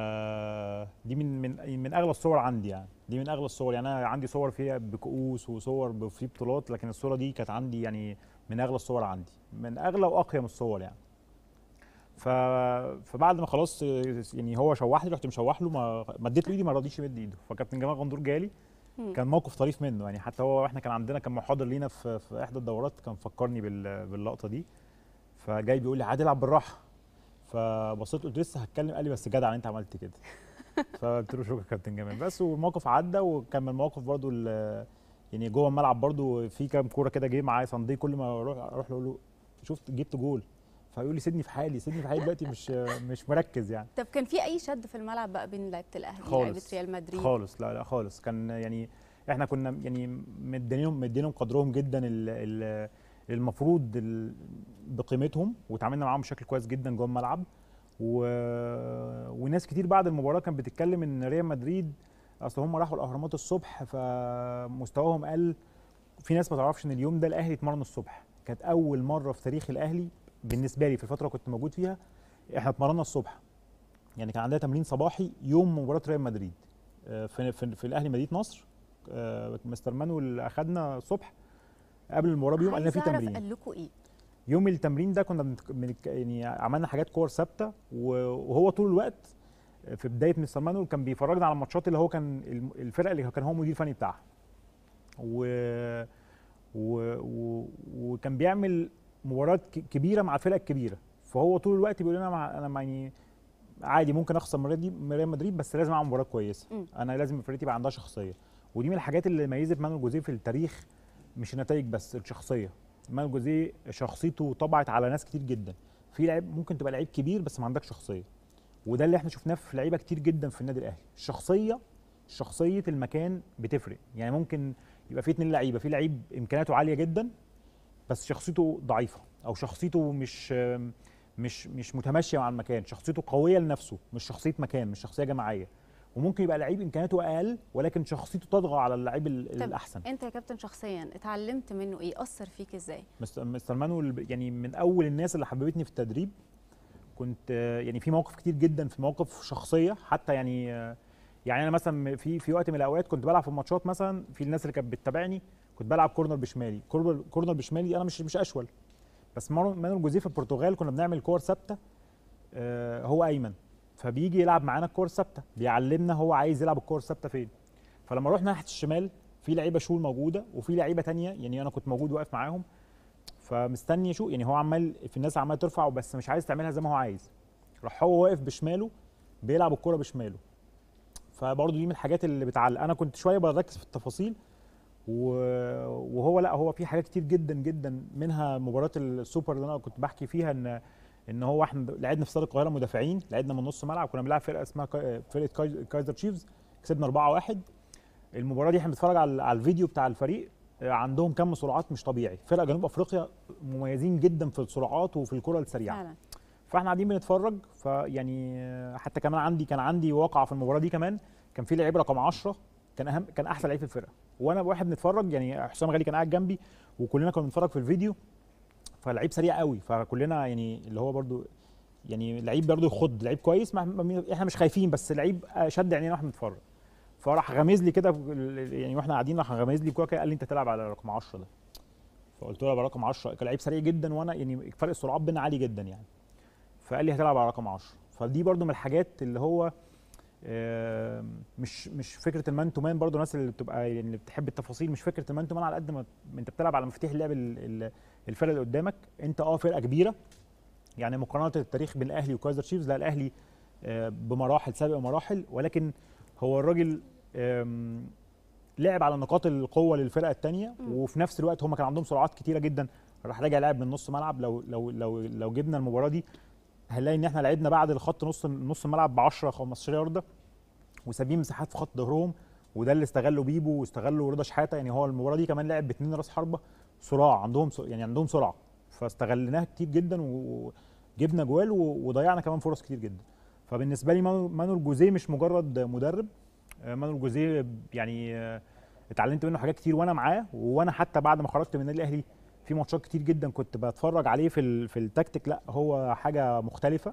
دي من من من اغلى الصور عندي يعني دي من اغلى الصور يعني انا عندي صور فيها بكؤوس وصور في بطولات لكن الصوره دي كانت عندي يعني من اغلى الصور عندي من اغلى واقيم الصور يعني ف... فبعد ما خلاص يعني هو شوح لي رحت مشوح له ما مديت له ايدي ما رضيش يمد ايده فكابتن جمال غندور جالي مم. كان موقف طريف منه يعني حتى هو احنا كان عندنا كان محاضر لينا في, في احدى الدورات كان فكرني بال... باللقطه دي فجاي بيقول لي عادي العب بالراحه فبصيت قلت لسه هتكلم قال لي بس جدع انت عملت كده فقلت له شكرا كابتن جمال بس والموقف عدى وكان من المواقف برضو ال- يعني جوه الملعب برضو في كام كوره كده جه معايا صندي كل ما اروح اروح له اقول له شفت جبت جول فيقول لي سيبني في حالي سيبني في حالي دلوقتي مش مش مركز يعني طب كان في أي شد في الملعب بقى بين لعيبة الأهلي ولاعيبة خالص ريال مدريد؟ خالص لا لا خالص كان يعني احنا كنا يعني مدينهم مدينهم قدرهم جدا ال- ال- المفروض ال- بقيمتهم وتعاملنا معاهم بشكل كويس جدا جوه الملعب و... وناس كتير بعد المباراه كانت بتتكلم ان ريال مدريد اصل هم راحوا الاهرامات الصبح فمستواهم قل في ناس ما تعرفش ان اليوم ده الاهلي اتمرن الصبح كانت اول مره في تاريخ الاهلي بالنسبه لي في الفتره اللي كنت موجود فيها احنا اتمرنا الصبح يعني كان عندنا تمرين صباحي يوم مباراه ريال مدريد آه، في في, في الاهلي مدينه نصر آه، مستر مانويل اخدنا الصبح قبل المباراه بيوم قال لنا في عايزة أعرف تمرين قال لكم إيه؟ يوم التمرين ده كنا بنتك... بنتك... يعني عملنا حاجات كور ثابته و- وهو طول الوقت في بدايه مستر مانويل كان بيفرجنا على الماتشات اللي هو كان الم- الفرق اللي كان هو مدير فني بتاعها و... و... و... وكان بيعمل مباريات ك- كبيره مع الفرق الكبيره فهو طول الوقت بيقول لنا مع... انا مع- يعني عادي ممكن اخسر من ريال دي- من ريال مدريد بس لازم اعمل مباراه كويسه مم. انا لازم فرقتي يبقى عندها شخصيه ودي من الحاجات اللي ميزت مانويل جوزيه في التاريخ مش النتائج بس الشخصيه مانويل جوزيه شخصيته طبعت على ناس كتير جدا في لعيب ممكن تبقى لعيب كبير بس ما عندكش شخصيه وده اللي احنا شفناه في لعيبه كتير جدا في النادي الاهلي الشخصيه شخصيه المكان بتفرق يعني ممكن يبقى في اتنين لعيبه في لعيب امكانياته عاليه جدا بس شخصيته ضعيفه او شخصيته مش مش مش متماشيه مع المكان شخصيته قويه لنفسه مش شخصيه مكان مش شخصيه جماعيه وممكن يبقى لعيب امكانياته اقل ولكن شخصيته تطغى على اللعيب ال- طب الاحسن انت يا كابتن شخصيا اتعلمت منه ايه اثر فيك ازاي مستر مستر مانويل يعني من اول الناس اللي حببتني في التدريب كنت آه، يعني في مواقف كتير جدا في مواقف شخصيه حتى يعني آه، يعني انا مثلا في في وقت من الاوقات كنت بلعب في الماتشات مثلا في الناس اللي كانت بتتابعني كنت بلعب كورنر بشمالي كورنر كورنر بشمالي انا مش مش اشول بس مانو- مانويل جوزيه في البرتغال كنا بنعمل كور ثابته آه، هو ايمن فبيجي يلعب معانا الكور ثابته بيعلمنا هو عايز يلعب الكور ثابته فين فلما رحنا ناحيه الشمال في لعيبه شول موجوده وفي لعيبه تانية يعني انا كنت موجود واقف معاهم فمستني شو يعني هو عمال في الناس عماله ترفع بس مش عايز تعملها زي ما هو عايز راح هو واقف بشماله بيلعب الكرة بشماله فبرضه دي من الحاجات اللي بتعلق انا كنت شويه بركز في التفاصيل و- وهو لا هو في حاجات كتير جدا جدا منها مباراه السوبر اللي انا كنت بحكي فيها ان ان هو احنا لعبنا في استاد القاهره مدافعين لعبنا من نص ملعب كنا بنلعب فرقه اسمها كا- فرقه كاي- كايزر تشيفز كسبنا 4-1 المباراه دي احنا بنتفرج على على الفيديو بتاع الفريق آه، عندهم كم سرعات مش طبيعي فرقه جنوب افريقيا مميزين جدا في السرعات وفي الكره السريعه فعلا فاحنا قاعدين بنتفرج فيعني آه، حتى كمان عندي كان عندي واقعه في المباراه دي كمان كان في لعيب رقم 10 كان اهم كان احسن لعيب في الفرقه وانا واحد بنتفرج يعني حسام غالي كان قاعد جنبي وكلنا كنا بنتفرج في الفيديو فلعيب سريع قوي فكلنا يعني اللي هو برضو يعني لعيب برضو يخض لعيب كويس ما ما- احنا مش خايفين بس لعيب شد عينينا واحنا بنتفرج فراح غامز لي كده يعني واحنا قاعدين راح غامز لي كوره كده قال لي انت تلعب على رقم 10 ده فقلت له على رقم 10 كان لعيب سريع جدا وانا يعني فرق السرعات بينا عالي جدا يعني فقال لي هتلعب على رقم 10 فدي برضو من الحاجات اللي هو آه، مش مش فكره المان تو مان برضو الناس اللي بتبقى يعني اللي بتحب التفاصيل مش فكره المان تو مان على قد ما انت بتلعب على مفاتيح اللعب ال- ال- الفرقه اللي قدامك انت اه فرقه كبيره يعني مقارنه التاريخ بين الاهلي وكايزر تشيفز لا الاهلي آه، بمراحل سابق مراحل ولكن هو الراجل آم، لعب على نقاط القوه للفرقه الثانيه وفي نفس الوقت هم كان عندهم سرعات كتيره جدا راح راجع لاعب من نص ملعب لو لو لو لو جبنا المباراه دي هنلاقي ان احنا لعبنا بعد الخط نص نص الملعب ب 10 15 يارده وسابين مساحات في خط ظهرهم وده اللي استغله بيبو واستغله رضا شحاته يعني هو المباراه دي كمان لعب باثنين راس حربه صراع عندهم س- يعني عندهم سرعه فاستغلناها كتير جدا وجبنا جوال و- وضيعنا كمان فرص كتير جدا فبالنسبه لي مانو- مانويل جوزيه مش مجرد مدرب آه، مانويل جوزيه يعني آه، اتعلمت منه حاجات كتير وانا معاه وانا حتى بعد ما خرجت من النادي الاهلي في ماتشات كتير جدا كنت بتفرج عليه في ال- في التكتيك لا هو حاجه مختلفه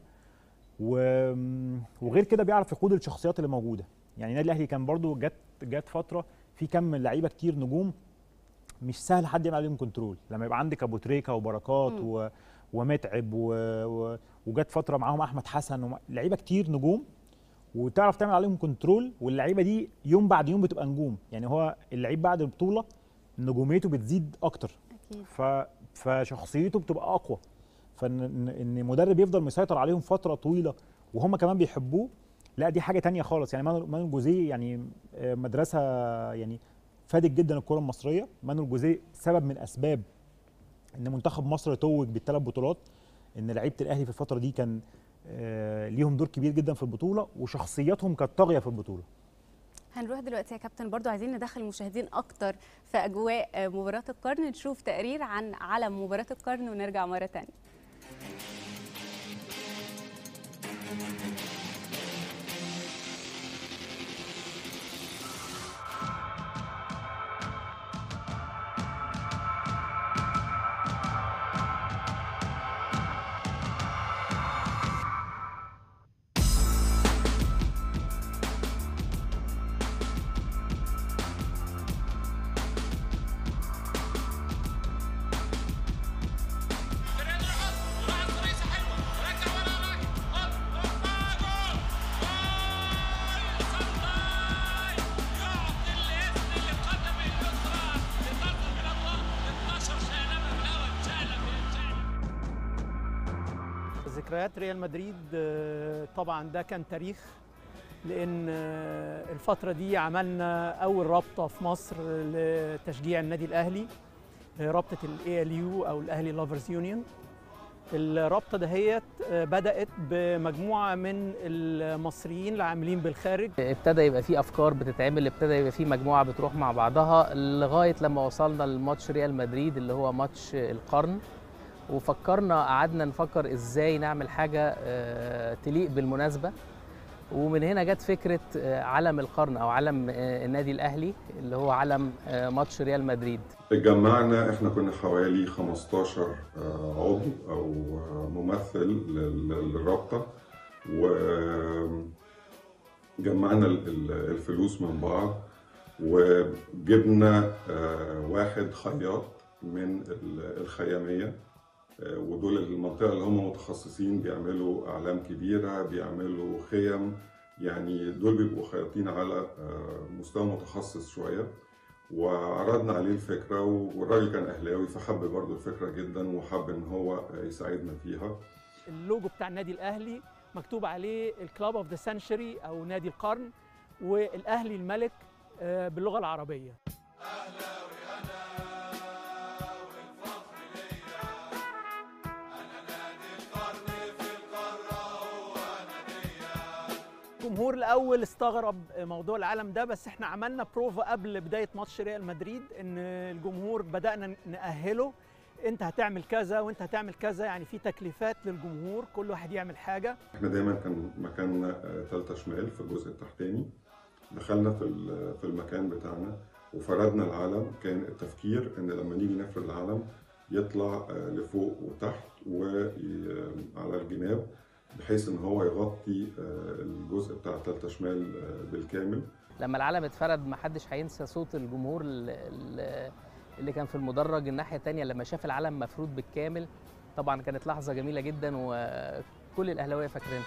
و- وغير كده بيعرف يقود الشخصيات اللي موجوده يعني النادي الاهلي كان برضو جت جت فتره في كم من لعيبه كتير نجوم مش سهل حد يعمل عليهم كنترول لما يبقى عندك ابو تريكه وبركات مم. و... ومتعب و... و... وجت فتره معاهم احمد حسن وم... لعيبه كتير نجوم وتعرف تعمل عليهم كنترول واللعيبه دي يوم بعد يوم بتبقى نجوم يعني هو اللعيب بعد البطوله نجوميته بتزيد اكتر اكيد ف... فشخصيته بتبقى اقوى فان ان إن مدرب يفضل مسيطر عليهم فتره طويله وهم كمان بيحبوه لا دي حاجه تانية خالص يعني مانويل مانويل جوزيه يعني آه، مدرسه يعني فادت جدا الكره المصريه مانويل جوزيه سبب من اسباب ان منتخب مصر توج بالثلاث بطولات ان لعيبه الاهلي في الفتره دي كان آه، ليهم دور كبير جدا في البطوله وشخصياتهم كانت طاغيه في البطوله هنروح دلوقتي يا كابتن برضو عايزين ندخل المشاهدين اكتر في اجواء آه، مباراه القرن نشوف تقرير عن علم مباراه القرن ونرجع مره تانية ذكريات ريال مدريد آه، طبعا ده كان تاريخ لان آه، الفتره دي عملنا اول رابطه في مصر لتشجيع النادي الاهلي آه، رابطه الاي ال يو او الاهلي لافرز يونيون الرابطه دهيت آه، بدات بمجموعه من المصريين العاملين بالخارج ابتدى يبقى في افكار بتتعمل ابتدى يبقى في مجموعه بتروح مع بعضها لغايه لما وصلنا لماتش ريال مدريد اللي هو ماتش القرن وفكرنا قعدنا نفكر ازاي نعمل حاجه آه، تليق بالمناسبه ومن هنا جت فكره آه، علم القرن او علم آه، النادي الاهلي اللي هو علم آه، ماتش ريال مدريد اتجمعنا احنا كنا حوالي 15 آه، عضو او آه، ممثل لل- للرابطه وجمعنا ال- ال- الفلوس من بعض وجبنا آه، واحد خياط من ال- الخياميه آه، ودول المنطقه اللي هم متخصصين بيعملوا اعلام كبيره بيعملوا خيم يعني دول بيبقوا خياطين على آه، مستوى متخصص شويه وعرضنا عليه الفكرة والراجل كان أهلاوي فحب برضه الفكرة جدا وحب إن هو يساعدنا فيها اللوجو بتاع النادي الاهلي مكتوب عليه الكلاب اوف ذا سنشري او نادي القرن والاهلي الملك آه، باللغه العربيه الجمهور الاول استغرب موضوع العلم ده بس احنا عملنا بروفا قبل بدايه ماتش ريال مدريد ان الجمهور بدانا ناهله انت هتعمل كذا وانت هتعمل كذا يعني في تكليفات للجمهور كل واحد يعمل حاجه إحنا دايما كان مكاننا آه، تالتة شمال في الجزء التحتاني دخلنا في ال- في المكان بتاعنا وفردنا العلم كان التفكير إن لما نيجي نفرد العلم يطلع آه، لفوق وتحت وعلى الجناب بحيث إن هو يغطي آه، الجزء بتاع تالتة شمال آه، بالكامل لما العلم اتفرد ما حدش هينسى صوت الجمهور ال- ال- اللي كان في المدرج الناحيه الثانيه لما شاف العلم مفرود بالكامل طبعا كانت لحظه جميله جدا وكل الاهلاويه فاكرينها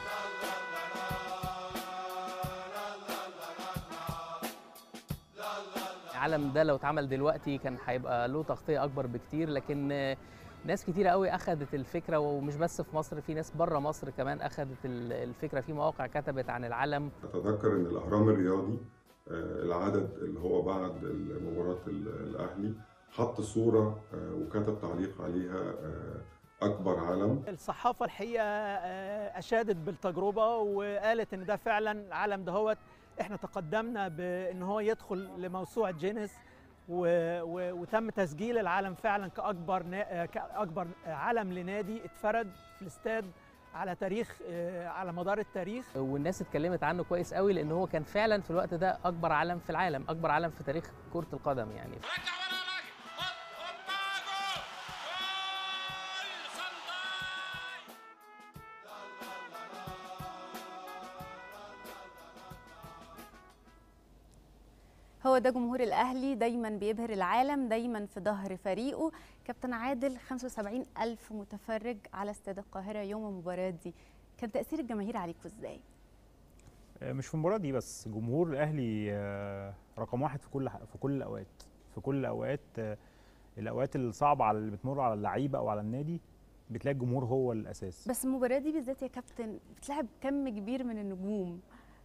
العلم ده لو اتعمل دلوقتي كان هيبقى له تغطيه اكبر بكتير لكن آه، ناس كتيرة قوي اخذت الفكره ومش بس في مصر في ناس بره مصر كمان اخذت ال- الفكره في مواقع كتبت عن العلم أتذكر إن الأهرام الرياضي آه، العدد اللي هو بعد مباراة ال- الأهلي حط صورة آه، وكتب تعليق عليها آه، أكبر علم الصحافه الحقيقه آه، اشادت بالتجربه وقالت ان ده فعلا العلم دهوت احنا تقدمنا بان هو يدخل لموسوعه جينيس و... و... وتم تسجيل العلم فعلا كاكبر نا... آه، كاكبر علم لنادي اتفرد في الاستاد على تاريخ آه، على مدار التاريخ والناس اتكلمت عنه كويس قوي لان هو كان فعلا في الوقت ده اكبر علم في العالم اكبر علم في تاريخ كره القدم يعني هو ده جمهور الاهلي دايما بيبهر العالم دايما في ظهر فريقه كابتن عادل 75 الف متفرج على استاد القاهره يوم المباراه دي كان تاثير الجماهير عليكم ازاي آه، مش في المباراه دي بس جمهور الاهلي آه، رقم واحد في كل ح- في كل الاوقات في كل الاوقات آه، الاوقات الصعبه على اللي بتمر على اللعيبه او على النادي بتلاقي الجمهور هو الاساس بس المباراه دي بالذات يا كابتن بتلعب كم كبير من النجوم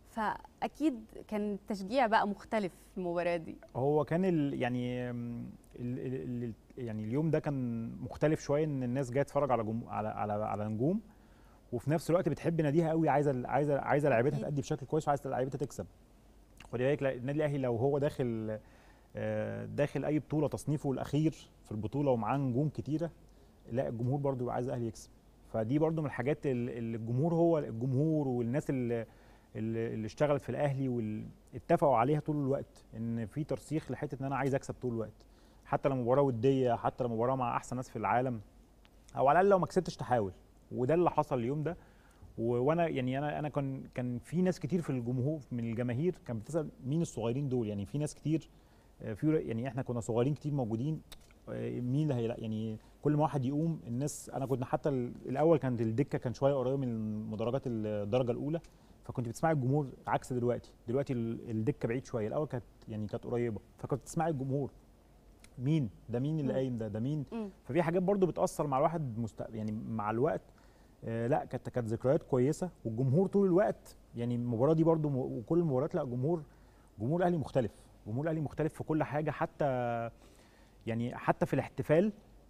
فاكيد كان التشجيع بقى مختلف في المباراه دي هو كان ال يعني ال ال ال يعني اليوم ده كان مختلف شويه ان الناس جايه تتفرج على جم على على على نجوم وفي نفس الوقت بتحب ناديها قوي عايزه عايزه عايزه لعيبتها تأدي بشكل كويس وعايزه لعيبتها تكسب خدي بالك لا، النادي الاهلي لو هو داخل آه، داخل اي بطوله تصنيفه الاخير في البطوله ومعاه نجوم كتيره لا الجمهور برضو يبقى عايز الاهلي يكسب فدي برضو من الحاجات ال- اللي الجمهور هو الجمهور والناس اللي اللي اللي اشتغلت في الاهلي واتفقوا عليها طول الوقت ان في ترسيخ لحته ان انا عايز اكسب طول الوقت حتى لو مباراه وديه حتى لو مباراه مع احسن ناس في العالم او على الاقل لو ما كسبتش تحاول وده اللي حصل اليوم ده و- وانا يعني انا انا كان كان في ناس كتير في الجمهور من الجماهير كانت بتسال مين الصغيرين دول يعني في ناس كتير آه، في يعني احنا كنا صغيرين كتير موجودين آه، مين اللي هيلا يعني كل ما واحد يقوم الناس انا كنا حتى ال- الاول كانت الدكه كان شويه قريبه من مدرجات الدرجه الاولى فكنت بتسمعي الجمهور عكس دلوقتي دلوقتي ال- الدكه بعيد شويه الاول كانت يعني كانت قريبه فكنت تسمعي الجمهور مين ده مين اللي مم. قايم ده ده مين مم. ففي حاجات برضو بتاثر مع الواحد مست... يعني مع الوقت آه لا كانت كانت ذكريات كويسه والجمهور طول الوقت يعني المباراه دي برضو م... وكل المباريات لا جمهور جمهور الاهلي مختلف جمهور الاهلي مختلف في كل حاجه حتى يعني حتى في الاحتفال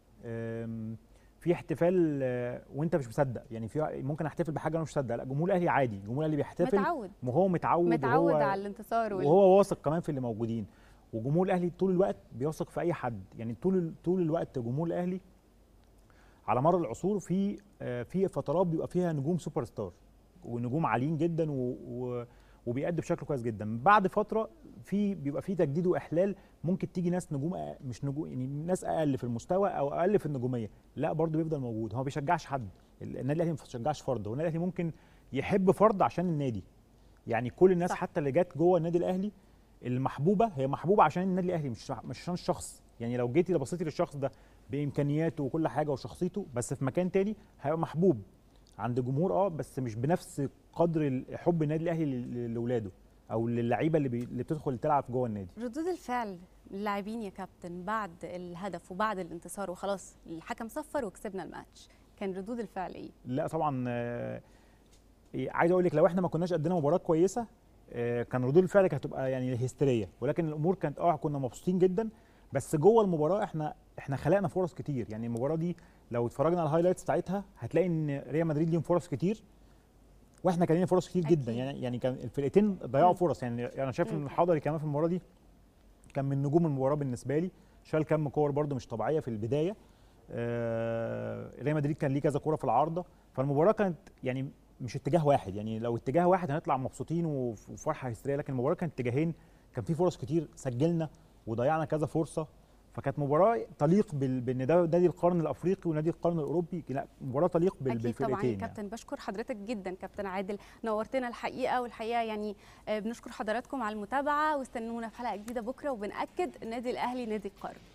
آم، في احتفال آه، وانت مش مصدق يعني في ممكن احتفل بحاجه انا مش مصدق لا جمهور الاهلي عادي جمهور الاهلي بيحتفل متعود. وهو متعود متعود وهو على الانتصار وال- وهو واثق كمان في اللي موجودين وجمهور الاهلي طول الوقت بيثق في اي حد يعني طول طول الوقت جمهور الاهلي على مر العصور في آه، في فترات بيبقى فيها نجوم سوبر ستار ونجوم عاليين جدا و... و... وبيأدي بشكل كويس جدا بعد فتره في بيبقى في تجديد واحلال ممكن تيجي ناس نجوم أقل مش نجوم يعني ناس اقل في المستوى او اقل في النجوميه لا برضه بيفضل موجود هو ما بيشجعش حد النادي الاهلي ما بيشجعش فرد هو النادي الاهلي ممكن يحب فرد عشان النادي يعني كل الناس صح. حتى اللي جت جوه النادي الاهلي المحبوبه هي محبوبه عشان النادي الاهلي مش مش عشان الشخص يعني لو جيتي بصيتي للشخص ده بامكانياته وكل حاجه وشخصيته بس في مكان تاني هيبقى محبوب عند جمهور اه بس مش بنفس قدر حب النادي الاهلي لاولاده او للعيبه اللي, بي... اللي بتدخل تلعب جوه النادي ردود الفعل اللاعبين يا كابتن بعد الهدف وبعد الانتصار وخلاص الحكم صفر وكسبنا الماتش كان ردود الفعل ايه لا طبعا آه عايز اقول لك لو احنا ما كناش قدنا مباراه كويسه آه كان ردود الفعل كانت هتبقى يعني هستيريه ولكن الامور كانت اه كنا مبسوطين جدا بس جوه المباراه احنا احنا خلقنا فرص كتير يعني المباراه دي لو اتفرجنا على الهايلايتس بتاعتها هتلاقي ان ريال مدريد ليهم فرص كتير واحنا كان لنا فرص كتير أكيد. جدا يعني يعني كان الفرقتين ضيعوا فرص يعني انا شايف ان الحضري كمان في المباراه دي كان من نجوم المباراه بالنسبه لي شال كم كور برده مش طبيعيه في البدايه آه ريال مدريد كان ليه كذا كوره في العارضه فالمباراه كانت يعني مش اتجاه واحد يعني لو اتجاه واحد هنطلع مبسوطين وفرحه هستيريه لكن المباراه كانت اتجاهين كان في فرص كتير سجلنا وضيعنا كذا فرصه فكانت مباراه تليق بان ده نادي القرن الافريقي ونادي القرن الاوروبي لا مباراه تليق بال بالفرقتين طبعا يا كابتن يعني. بشكر حضرتك جدا كابتن عادل نورتنا الحقيقه والحقيقه يعني بنشكر حضراتكم على المتابعه واستنونا في حلقه جديده بكره وبناكد النادي الاهلي نادي القرن